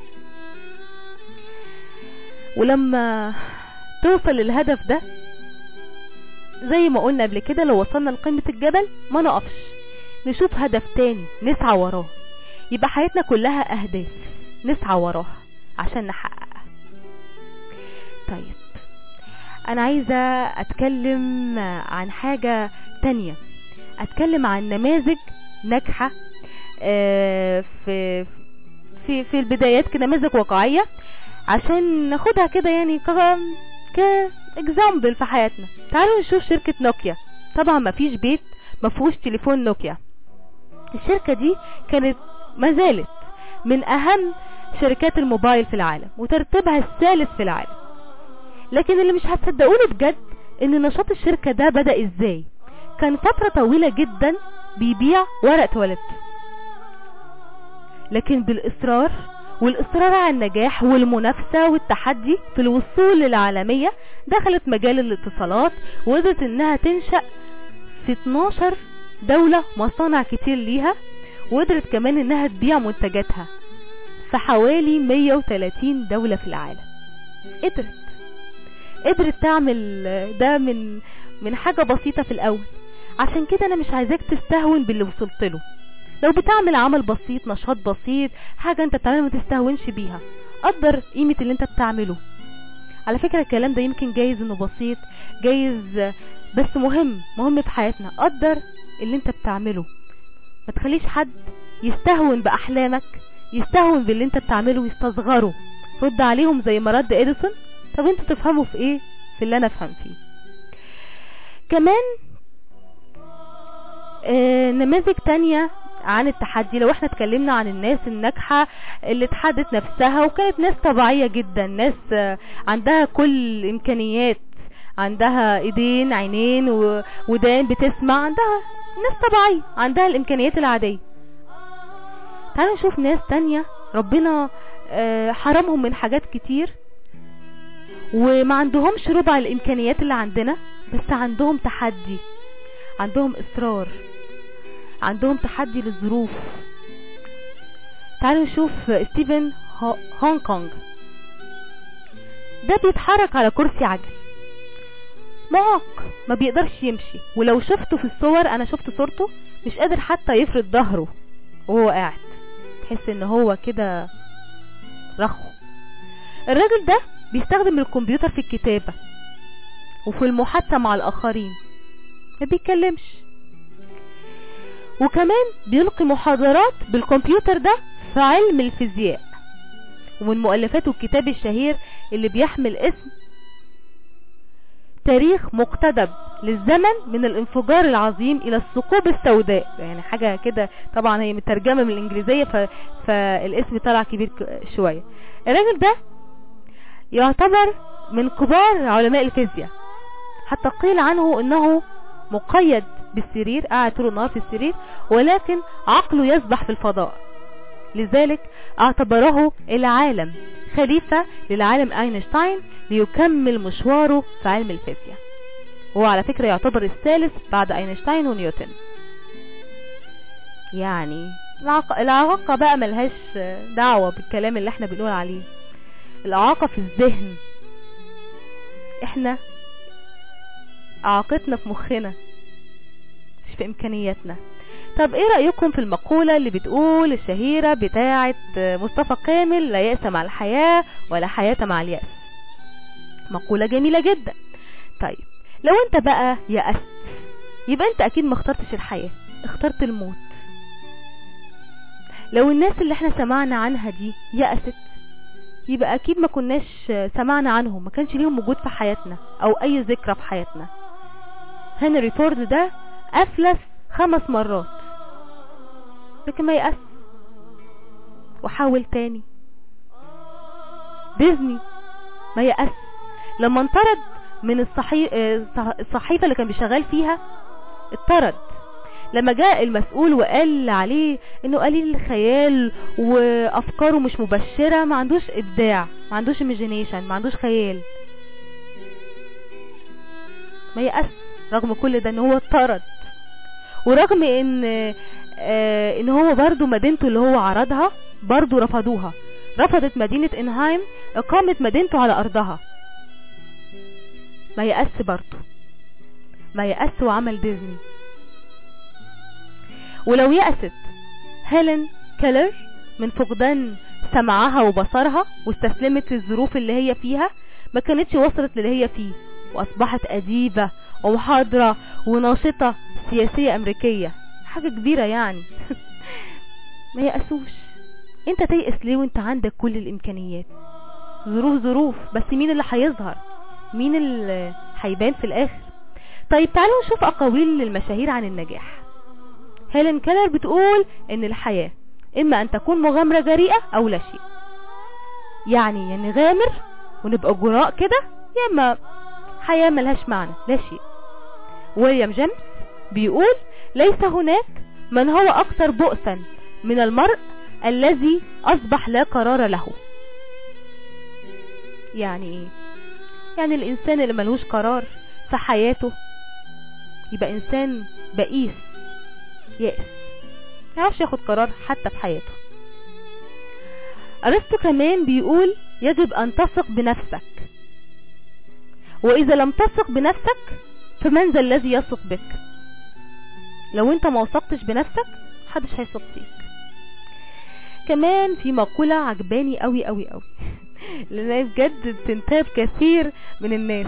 ولما توصل للهدف ده زي ما قلنا قبل كده لو وصلنا لقمة الجبل ما نقفش نشوف هدف تاني نسعى وراه يبقى حياتنا كلها أهداف نسعى وراها عشان نحققها طيب أنا عايزة أتكلم عن حاجة تانية أتكلم عن نماذج ناجحة آه، في في في البدايات كنماذج واقعية عشان ناخدها كده يعني ك كاكزامبل في حياتنا تعالوا نشوف شركة نوكيا طبعا ما فيش بيت ما فيهوش تليفون نوكيا الشركة دي كانت ما زالت من اهم شركات الموبايل في العالم وترتيبها الثالث في العالم لكن اللي مش هتصدقوني بجد ان نشاط الشركة ده بدأ ازاي كان فترة طويلة جدا بيبيع ورق تواليت لكن بالاصرار والاصرار على النجاح والمنافسة والتحدي في الوصول للعالمية دخلت مجال الاتصالات وقدرت انها تنشأ في 12 دولة مصانع كتير ليها وقدرت كمان انها تبيع منتجاتها في حوالي 130 دولة في العالم قدرت قدرت تعمل ده من من حاجة بسيطة في الاول عشان كده انا مش عايزاك تستهون باللي وصلت له لو بتعمل عمل بسيط نشاط بسيط حاجة انت بتعملها ما تستهونش بيها قدر قيمة اللي انت بتعمله على فكرة الكلام ده يمكن جايز انه بسيط جايز بس مهم مهم في حياتنا قدر اللي انت بتعمله ما تخليش حد يستهون بأحلامك يستهون باللي انت بتعمله ويستصغره رد عليهم زي ما رد اديسون طب انتوا تفهموا في ايه في اللي انا افهم فيه كمان آه نماذج تانية عن التحدي لو احنا اتكلمنا عن الناس الناجحة اللي اتحدت نفسها وكانت ناس طبيعية جدا ناس آه عندها كل الامكانيات عندها ايدين عينين ودان بتسمع عندها ناس طبيعية عندها الامكانيات العادية تعالوا نشوف ناس تانية ربنا آه حرمهم من حاجات كتير وما عندهمش ربع الامكانيات اللي عندنا بس عندهم تحدي عندهم اصرار عندهم تحدي للظروف تعالوا نشوف ستيفن هونج كونج ده بيتحرك على كرسي عجل معاق ما بيقدرش يمشي ولو شفته في الصور انا شفت صورته مش قادر حتى يفرد ظهره وهو قاعد تحس ان هو كده رخو الراجل ده بيستخدم الكمبيوتر في الكتابة وفي المحادثة مع الاخرين ما بيتكلمش وكمان بيلقي محاضرات بالكمبيوتر ده في علم الفيزياء ومن مؤلفاته الكتاب الشهير اللي بيحمل اسم تاريخ مقتدب للزمن من الانفجار العظيم الى الثقوب السوداء يعني حاجة كده طبعا هي مترجمة من الانجليزية ف... فالاسم طلع كبير شوية الراجل ده يعتبر من كبار علماء الفيزياء حتى قيل عنه انه مقيد بالسرير قاعد طول النهار في السرير ولكن عقله يسبح في الفضاء لذلك اعتبره العالم خليفة للعالم اينشتاين ليكمل مشواره في علم الفيزياء هو على فكرة يعتبر الثالث بعد اينشتاين ونيوتن يعني الإعاقة بقى ملهاش دعوة بالكلام اللي احنا بنقول عليه الإعاقة في الذهن احنا إعاقتنا في مخنا مش في إمكانياتنا طب ايه رأيكم في المقولة اللي بتقول الشهيرة بتاعة مصطفى كامل لا يأس مع الحياة ولا حياة مع اليأس مقولة جميلة جدا طيب لو انت بقى يأست يبقى انت اكيد ما اخترتش الحياة اخترت الموت لو الناس اللي احنا سمعنا عنها دي يأست يبقى اكيد ما كناش سمعنا عنهم ما كانش ليهم وجود في حياتنا او اي ذكرى في حياتنا هنري فورد ده افلس خمس مرات لكن ما يأس وحاول تاني ديزني ما يأس لما انطرد من الصحي... الصحيفة اللي كان بيشغال فيها اتطرد لما جاء المسؤول وقال عليه انه قليل الخيال وافكاره مش مبشرة ما عندوش ابداع ما عندوش imagination ما عندوش خيال ما يأس رغم كل ده ان هو اتطرد ورغم ان آه ان هو برضو مدينته اللي هو عرضها برضو رفضوها رفضت مدينة انهايم اقامة مدينته على ارضها ما يأس برضو ما يأس وعمل ديزني ولو يأست هيلين كيلر من فقدان سمعها وبصرها واستسلمت للظروف اللي هي فيها ما كانتش وصلت للي هي فيه واصبحت اديبة ومحاضرة وناشطة سياسية امريكية حاجة كبيرة يعني ما يأسوش انت تيأس ليه وانت عندك كل الامكانيات ظروف ظروف بس مين اللي هيظهر مين اللي هيبان في الاخر طيب تعالوا نشوف اقاويل المشاهير عن النجاح هيلين كيلر بتقول ان الحياة اما ان تكون مغامرة جريئة او لا شيء يعني يعني نغامر ونبقى جراء كده يا اما حياة ملهاش معنى لا شيء ويليام جيمس بيقول ليس هناك من هو اكثر بؤسا من المرء الذي أصبح لا قرار له يعني ايه يعني الإنسان اللي ملوش قرار في حياته يبقى إنسان بئيس يأس يعرفش ياخد قرار حتى في حياته أرسطو كمان بيقول يجب أن تثق بنفسك وإذا لم تثق بنفسك فمن ذا الذي يثق بك لو انت ما وثقتش بنفسك محدش هيثق فيك كمان في مقولة عجباني قوي قوي قوي لانها بجد بتنتاب كثير من الناس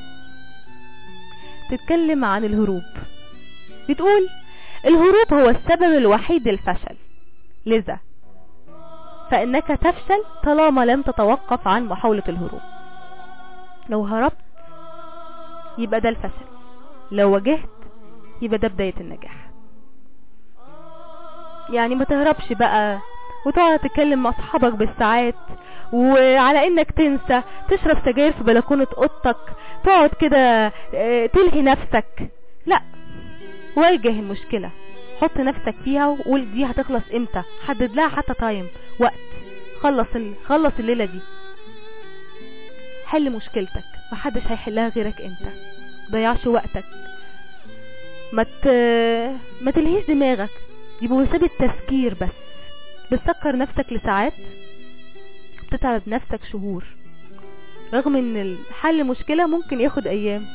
تتكلم عن الهروب بتقول الهروب هو السبب الوحيد للفشل لذا فإنك تفشل طالما لم تتوقف عن محاولة الهروب لو هربت يبقى ده الفشل لو واجهت يبقى ده بداية النجاح يعني ما تهربش بقى وتقعد تتكلم مع اصحابك بالساعات وعلى انك تنسى تشرب سجاير في بلكونة اوضتك تقعد كده اه، تلهي نفسك لا واجه المشكلة حط نفسك فيها وقول دي هتخلص امتى حدد لها حتى تايم وقت خلص ال... خلص الليلة دي حل مشكلتك محدش هيحلها غيرك انت ضيعش وقتك ما ت... ما تلهيش دماغك دي بوسادة التفكير بس بتسكر نفسك لساعات بتتعب نفسك شهور رغم ان حل مشكلة ممكن ياخد ايام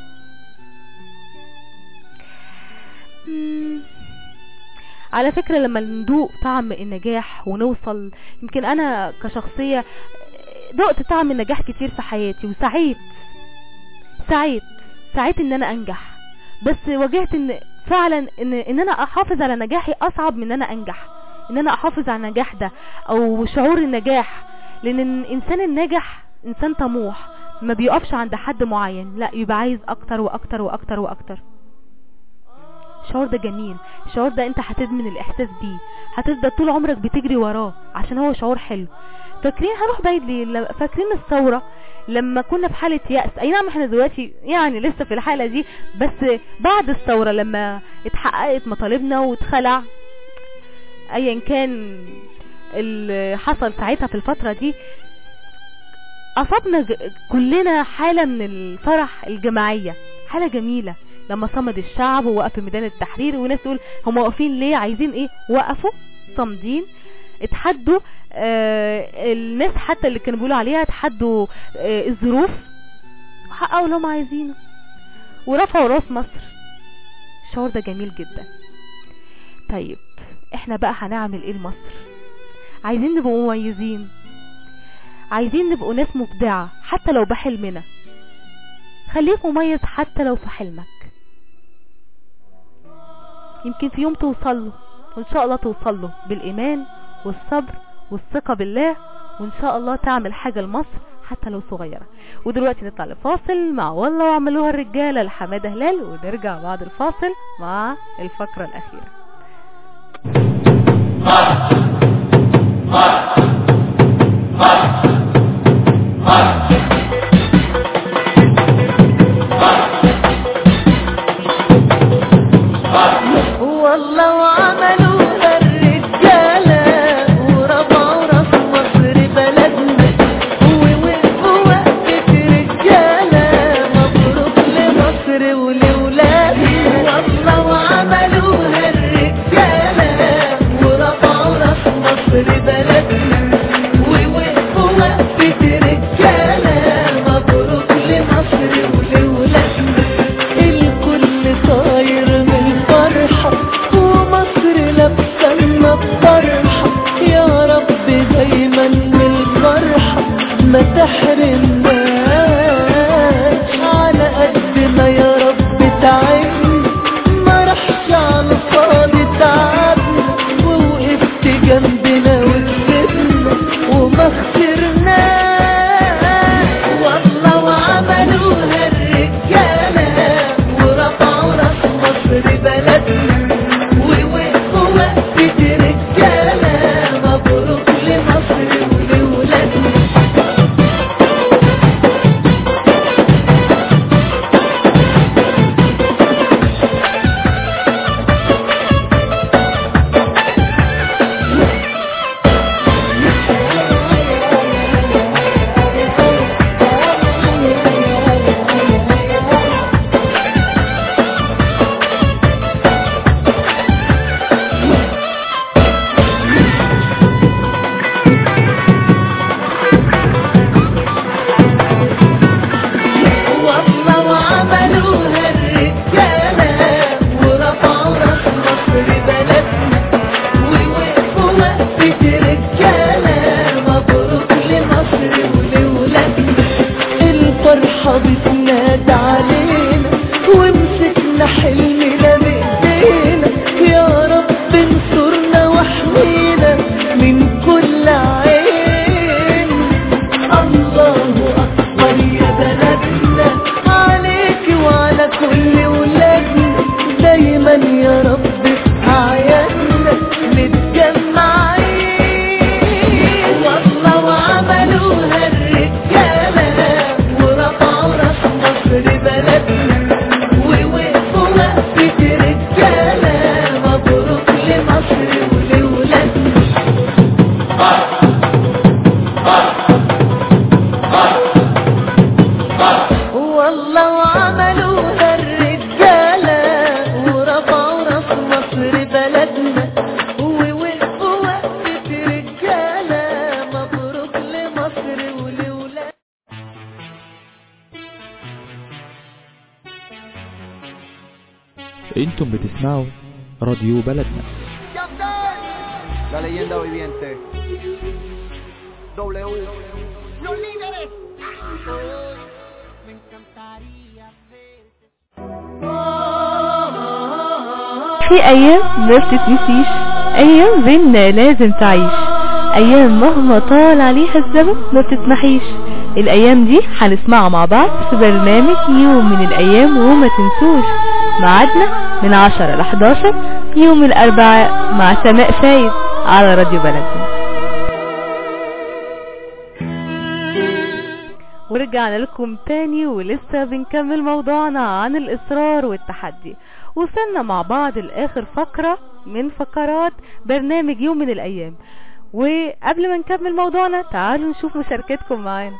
مم. على فكرة لما ندوق طعم النجاح ونوصل يمكن انا كشخصية دقت طعم النجاح كتير في حياتي وسعيت سعيت سعيت ان انا انجح بس واجهت ان فعلا ان ان انا احافظ على نجاحي اصعب من ان انا انجح ان انا احافظ على النجاح ده او شعور النجاح لان الانسان الناجح انسان طموح ما بيقفش عند حد معين لا يبقى عايز اكتر واكتر واكتر واكتر الشعور ده جميل الشعور ده انت هتدمن الاحساس بيه هتفضل طول عمرك بتجري وراه عشان هو شعور حلو فاكرين هروح بعيد ليه ل- فاكرين الثورة لما كنا في حالة يأس اي نعم احنا دلوقتي يعني لسه في الحالة دي بس بعد الثورة لما اتحققت مطالبنا واتخلع ايا كان اللي حصل ساعتها في الفترة دي اصابنا ج- كلنا حالة من الفرح الجماعية حالة جميلة لما صمد الشعب ووقف في ميدان التحرير وناس تقول هم واقفين ليه عايزين ايه وقفوا صامدين اتحدوا آه الناس حتى اللي كانوا بيقولوا عليها اتحدوا آه الظروف حققوا اللي هم عايزينه ورفعوا راس مصر الشعور ده جميل جدا طيب احنا بقى هنعمل ايه لمصر عايزين نبقى مميزين عايزين نبقوا ناس مبدعة حتى لو بحلمنا خليك مميز حتى لو في حلمك يمكن في يوم توصل له وان شاء الله توصل له بالايمان والصبر والثقة بالله وان شاء الله تعمل حاجة لمصر حتى لو صغيرة ودلوقتي نطلع لفاصل مع والله وعملوها الرجالة لحمادة هلال ونرجع بعد الفاصل مع الفقرة الأخيرة والله وعملوها الرجالة ورفعوا راس مصر بلدنا ووقفوا وقفة رجالة مبروك لمصر ولولادنا والله وعملوها الرجالة ورفعوا راس مصر بلدنا ووقفوا وقفة رجالة مبروك لمصر ولولادنا الكل طاير من فرحة ومصر لابسة بفرحة يا رب دايما من الفرحة ما تحرمناش على قد ما يا رب حلمنا بإيدينا يا رب انصرنا واحمينا من كل عين الله أكبر يا بلدنا عليك وعلى كل ولادنا دايما يا رب في أعيادنا متجمعين والله وعملوها الرجالة ورفعوا راس مصر بلدنا ووقفوا وقفة رجالة مبروك لمصر ولولادنا والله وعملوها الرجالة ورفعوا راس مصر بلدنا ووقفوا وقفة رجالة مبروك لمصر ولولادنا انتم بتسمعوا راديو بلدنا La leyenda viviente. W. في ايام ما بتتنسيش ايام بينا لازم تعيش ايام مهما طال عليها الزمن ما بتتمحيش الايام دي هنسمعها مع بعض في برنامج يوم من الايام وما تنسوش ميعادنا من 10 ل 11 يوم الاربعاء مع سماء فايد على راديو بلدنا ورجعنا لكم تاني ولسه بنكمل موضوعنا عن الإصرار والتحدي وصلنا مع بعض لآخر فقرة من فقرات برنامج يوم من الأيام وقبل ما نكمل موضوعنا تعالوا نشوف مشاركتكم معانا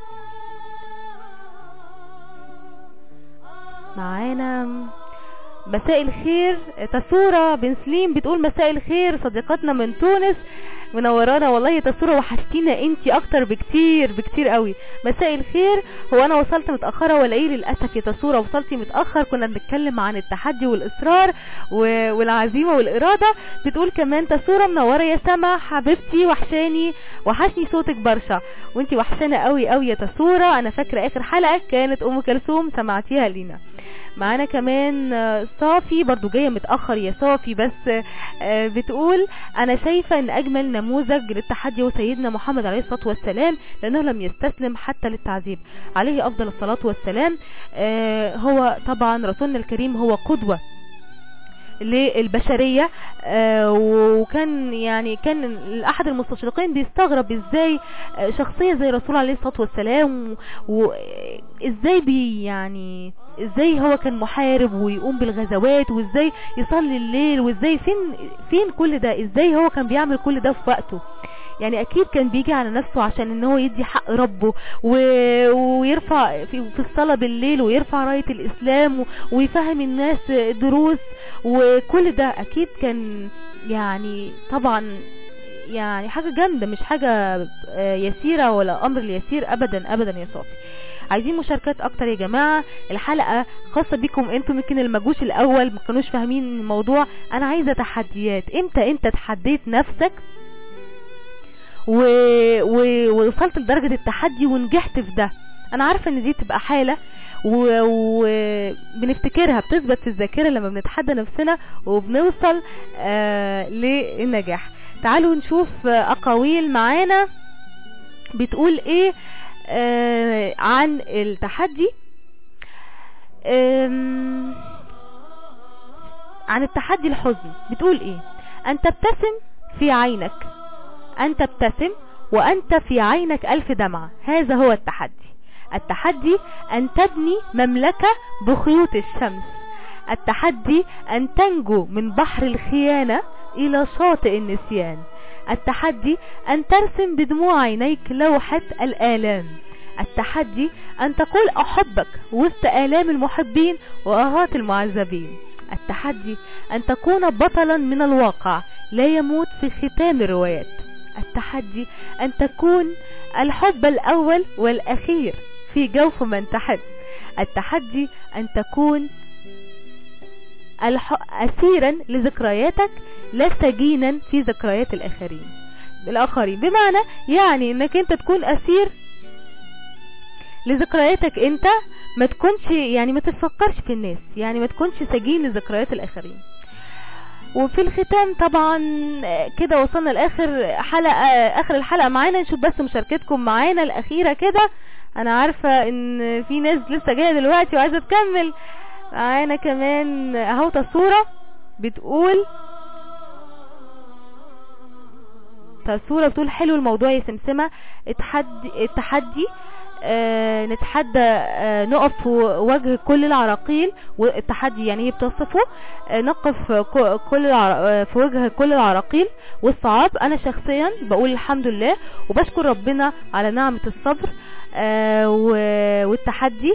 معانا مساء الخير تسورة بن سليم بتقول مساء الخير صديقتنا من تونس منورانا والله يا تسورة وحشتينا انتي اكتر بكتير بكتير قوي مساء الخير هو انا وصلت متأخرة ولا ايه للأسف يا تسورة وصلتي متأخر كنا بنتكلم عن التحدي والإصرار و- والعزيمة والإرادة بتقول كمان تسورة منورة يا سما حبيبتي وحشاني وحشني صوتك برشا وانتي وحشانة قوي قوي يا تسورة انا فاكرة اخر حلقة كانت ام كلثوم سمعتيها لينا معانا كمان آه، صافي برضو جاية متأخر يا صافي بس آه، بتقول انا شايفة ان اجمل نموذج للتحدي هو سيدنا محمد عليه الصلاة والسلام لانه لم يستسلم حتى للتعذيب عليه افضل الصلاة والسلام آه، هو طبعا رسولنا الكريم هو قدوة للبشرية آه، وكان يعني كان احد المستشرقين بيستغرب ازاي آه، شخصية زي رسول الله عليه الصلاة والسلام وازاي بي يعني ازاي هو كان محارب ويقوم بالغزوات وازاي يصلي الليل وازاي فين فين كل ده ازاي هو كان بيعمل كل ده في وقته يعني اكيد كان بيجي على نفسه عشان ان هو يدي حق ربه و... ويرفع في... في الصلاة بالليل ويرفع راية الاسلام و... ويفهم الناس دروس وكل ده اكيد كان يعني طبعا يعني حاجة جامدة مش حاجة آه، يسيرة ولا امر اليسير ابدا ابدا يا صافي عايزين مشاركات اكتر يا جماعة الحلقة خاصة بيكم انتم يمكن المجوش الاول ما كانوش فاهمين الموضوع انا عايزة تحديات امتى انت تحديت نفسك و... و... ووصلت لدرجة التحدي ونجحت في ده انا عارفة ان دي تبقى حالة وبنفتكرها و... بتثبت في الذاكرة لما بنتحدى نفسنا وبنوصل آه للنجاح تعالوا نشوف آه، اقاويل معانا بتقول ايه آه عن التحدي آم، عن التحدي الحزن بتقول ايه ان تبتسم في عينك أن تبتسم وأنت في عينك ألف دمعة هذا هو التحدي التحدي أن تبني مملكة بخيوط الشمس التحدي أن تنجو من بحر الخيانة إلى شاطئ النسيان التحدي أن ترسم بدموع عينيك لوحة الآلام التحدي أن تقول أحبك وسط آلام المحبين وآهات المعذبين التحدي أن تكون بطلا من الواقع لا يموت في ختام الروايات التحدي أن تكون الحب الأول والأخير في جوف من تحب التحدي أن تكون الح... أسيرا لذكرياتك لا سجينا في ذكريات الآخرين الآخرين بمعنى يعني أنك أنت تكون أسير لذكرياتك انت ما تكونش يعني ما تفكرش في الناس يعني ما تكونش سجين لذكريات الاخرين وفي الختام طبعا كده وصلنا لاخر حلقة اخر الحلقة معانا نشوف بس مشاركتكم معانا الاخيرة كده انا عارفة ان في ناس لسه جاية دلوقتي وعايزة تكمل معانا كمان اهو تصورة بتقول تصورة بتقول حلو الموضوع يا سمسمة التحدي التحدي آه نتحدى آه نقف في وجه كل العراقيل والتحدي يعني هي بتصفه آه نقف ك- كل العر... آه في وجه كل العراقيل والصعاب انا شخصيا بقول الحمد لله وبشكر ربنا على نعمة الصبر آه و- والتحدي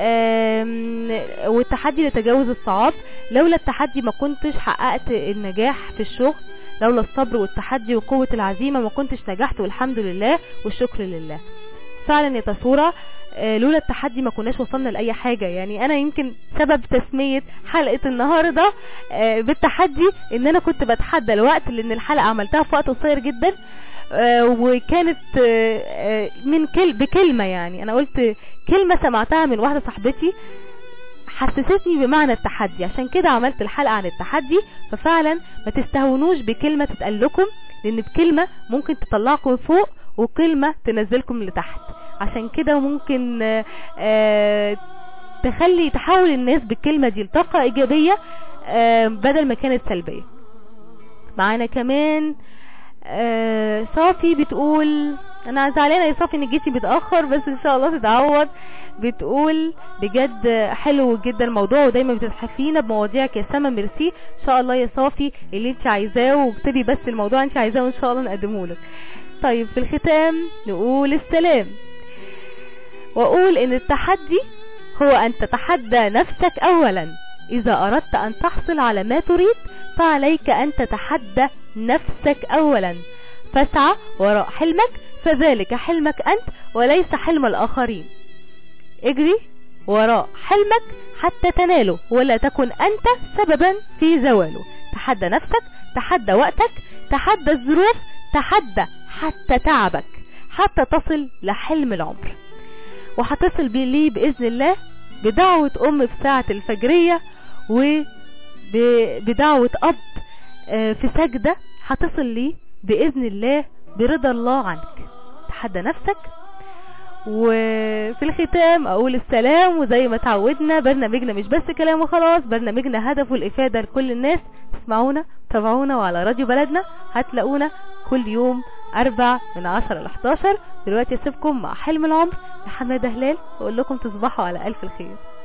آم، والتحدي لتجاوز الصعاب لولا التحدي ما كنتش حققت النجاح في الشغل لولا الصبر والتحدي وقوة العزيمة ما كنتش نجحت والحمد لله والشكر لله فعلا يا تصورة آه، لولا التحدي ما كناش وصلنا لأي حاجة يعني أنا يمكن سبب تسمية حلقة النهاردة آه، بالتحدي إن أنا كنت بتحدى الوقت لأن الحلقة عملتها في وقت قصير جدا آه، وكانت آه، آه، من كل بكلمة يعني أنا قلت كلمة سمعتها من واحدة صاحبتي حسستني بمعنى التحدي عشان كده عملت الحلقة عن التحدي ففعلا ما تستهونوش بكلمة تتقال لكم لان بكلمة ممكن تطلعكم فوق وكلمة تنزلكم لتحت عشان كده ممكن آه، آه، تخلي تحول الناس بالكلمة دي لطاقة ايجابية آه، بدل ما كانت سلبية معانا كمان آه، صافي بتقول انا زعلانه يا صافي ان جيتي متاخر بس ان شاء الله تتعوض بتقول بجد حلو جدا الموضوع ودايما بتتحفينا بمواضيعك يا سما ميرسي ان شاء الله يا صافي اللي انت عايزاه واكتبي بس الموضوع انت عايزاه وان شاء الله نقدمه لك طيب في الختام نقول السلام واقول ان التحدي هو ان تتحدى نفسك اولا اذا اردت ان تحصل على ما تريد فعليك ان تتحدى نفسك اولا فاسعى وراء حلمك فذلك حلمك انت وليس حلم الاخرين اجري وراء حلمك حتى تناله ولا تكن انت سببا في زواله تحدى نفسك تحدى وقتك تحدى الظروف تحدى حتى تعبك حتى تصل لحلم العمر وهتصل بي- لي بإذن الله بدعوة أم في ساعة الفجرية وبدعوة أب آه، في سجدة هتصل لي بإذن الله برضا الله عنك تحدى نفسك وفي الختام اقول السلام وزي ما تعودنا برنامجنا مش بس كلام وخلاص برنامجنا هدفه الافادة لكل الناس اسمعونا تابعونا وعلى راديو بلدنا هتلاقونا كل يوم اربع من عشرة ل 11 دلوقتي اسيبكم مع حلم العمر لحمادة هلال واقول لكم تصبحوا على الف الخير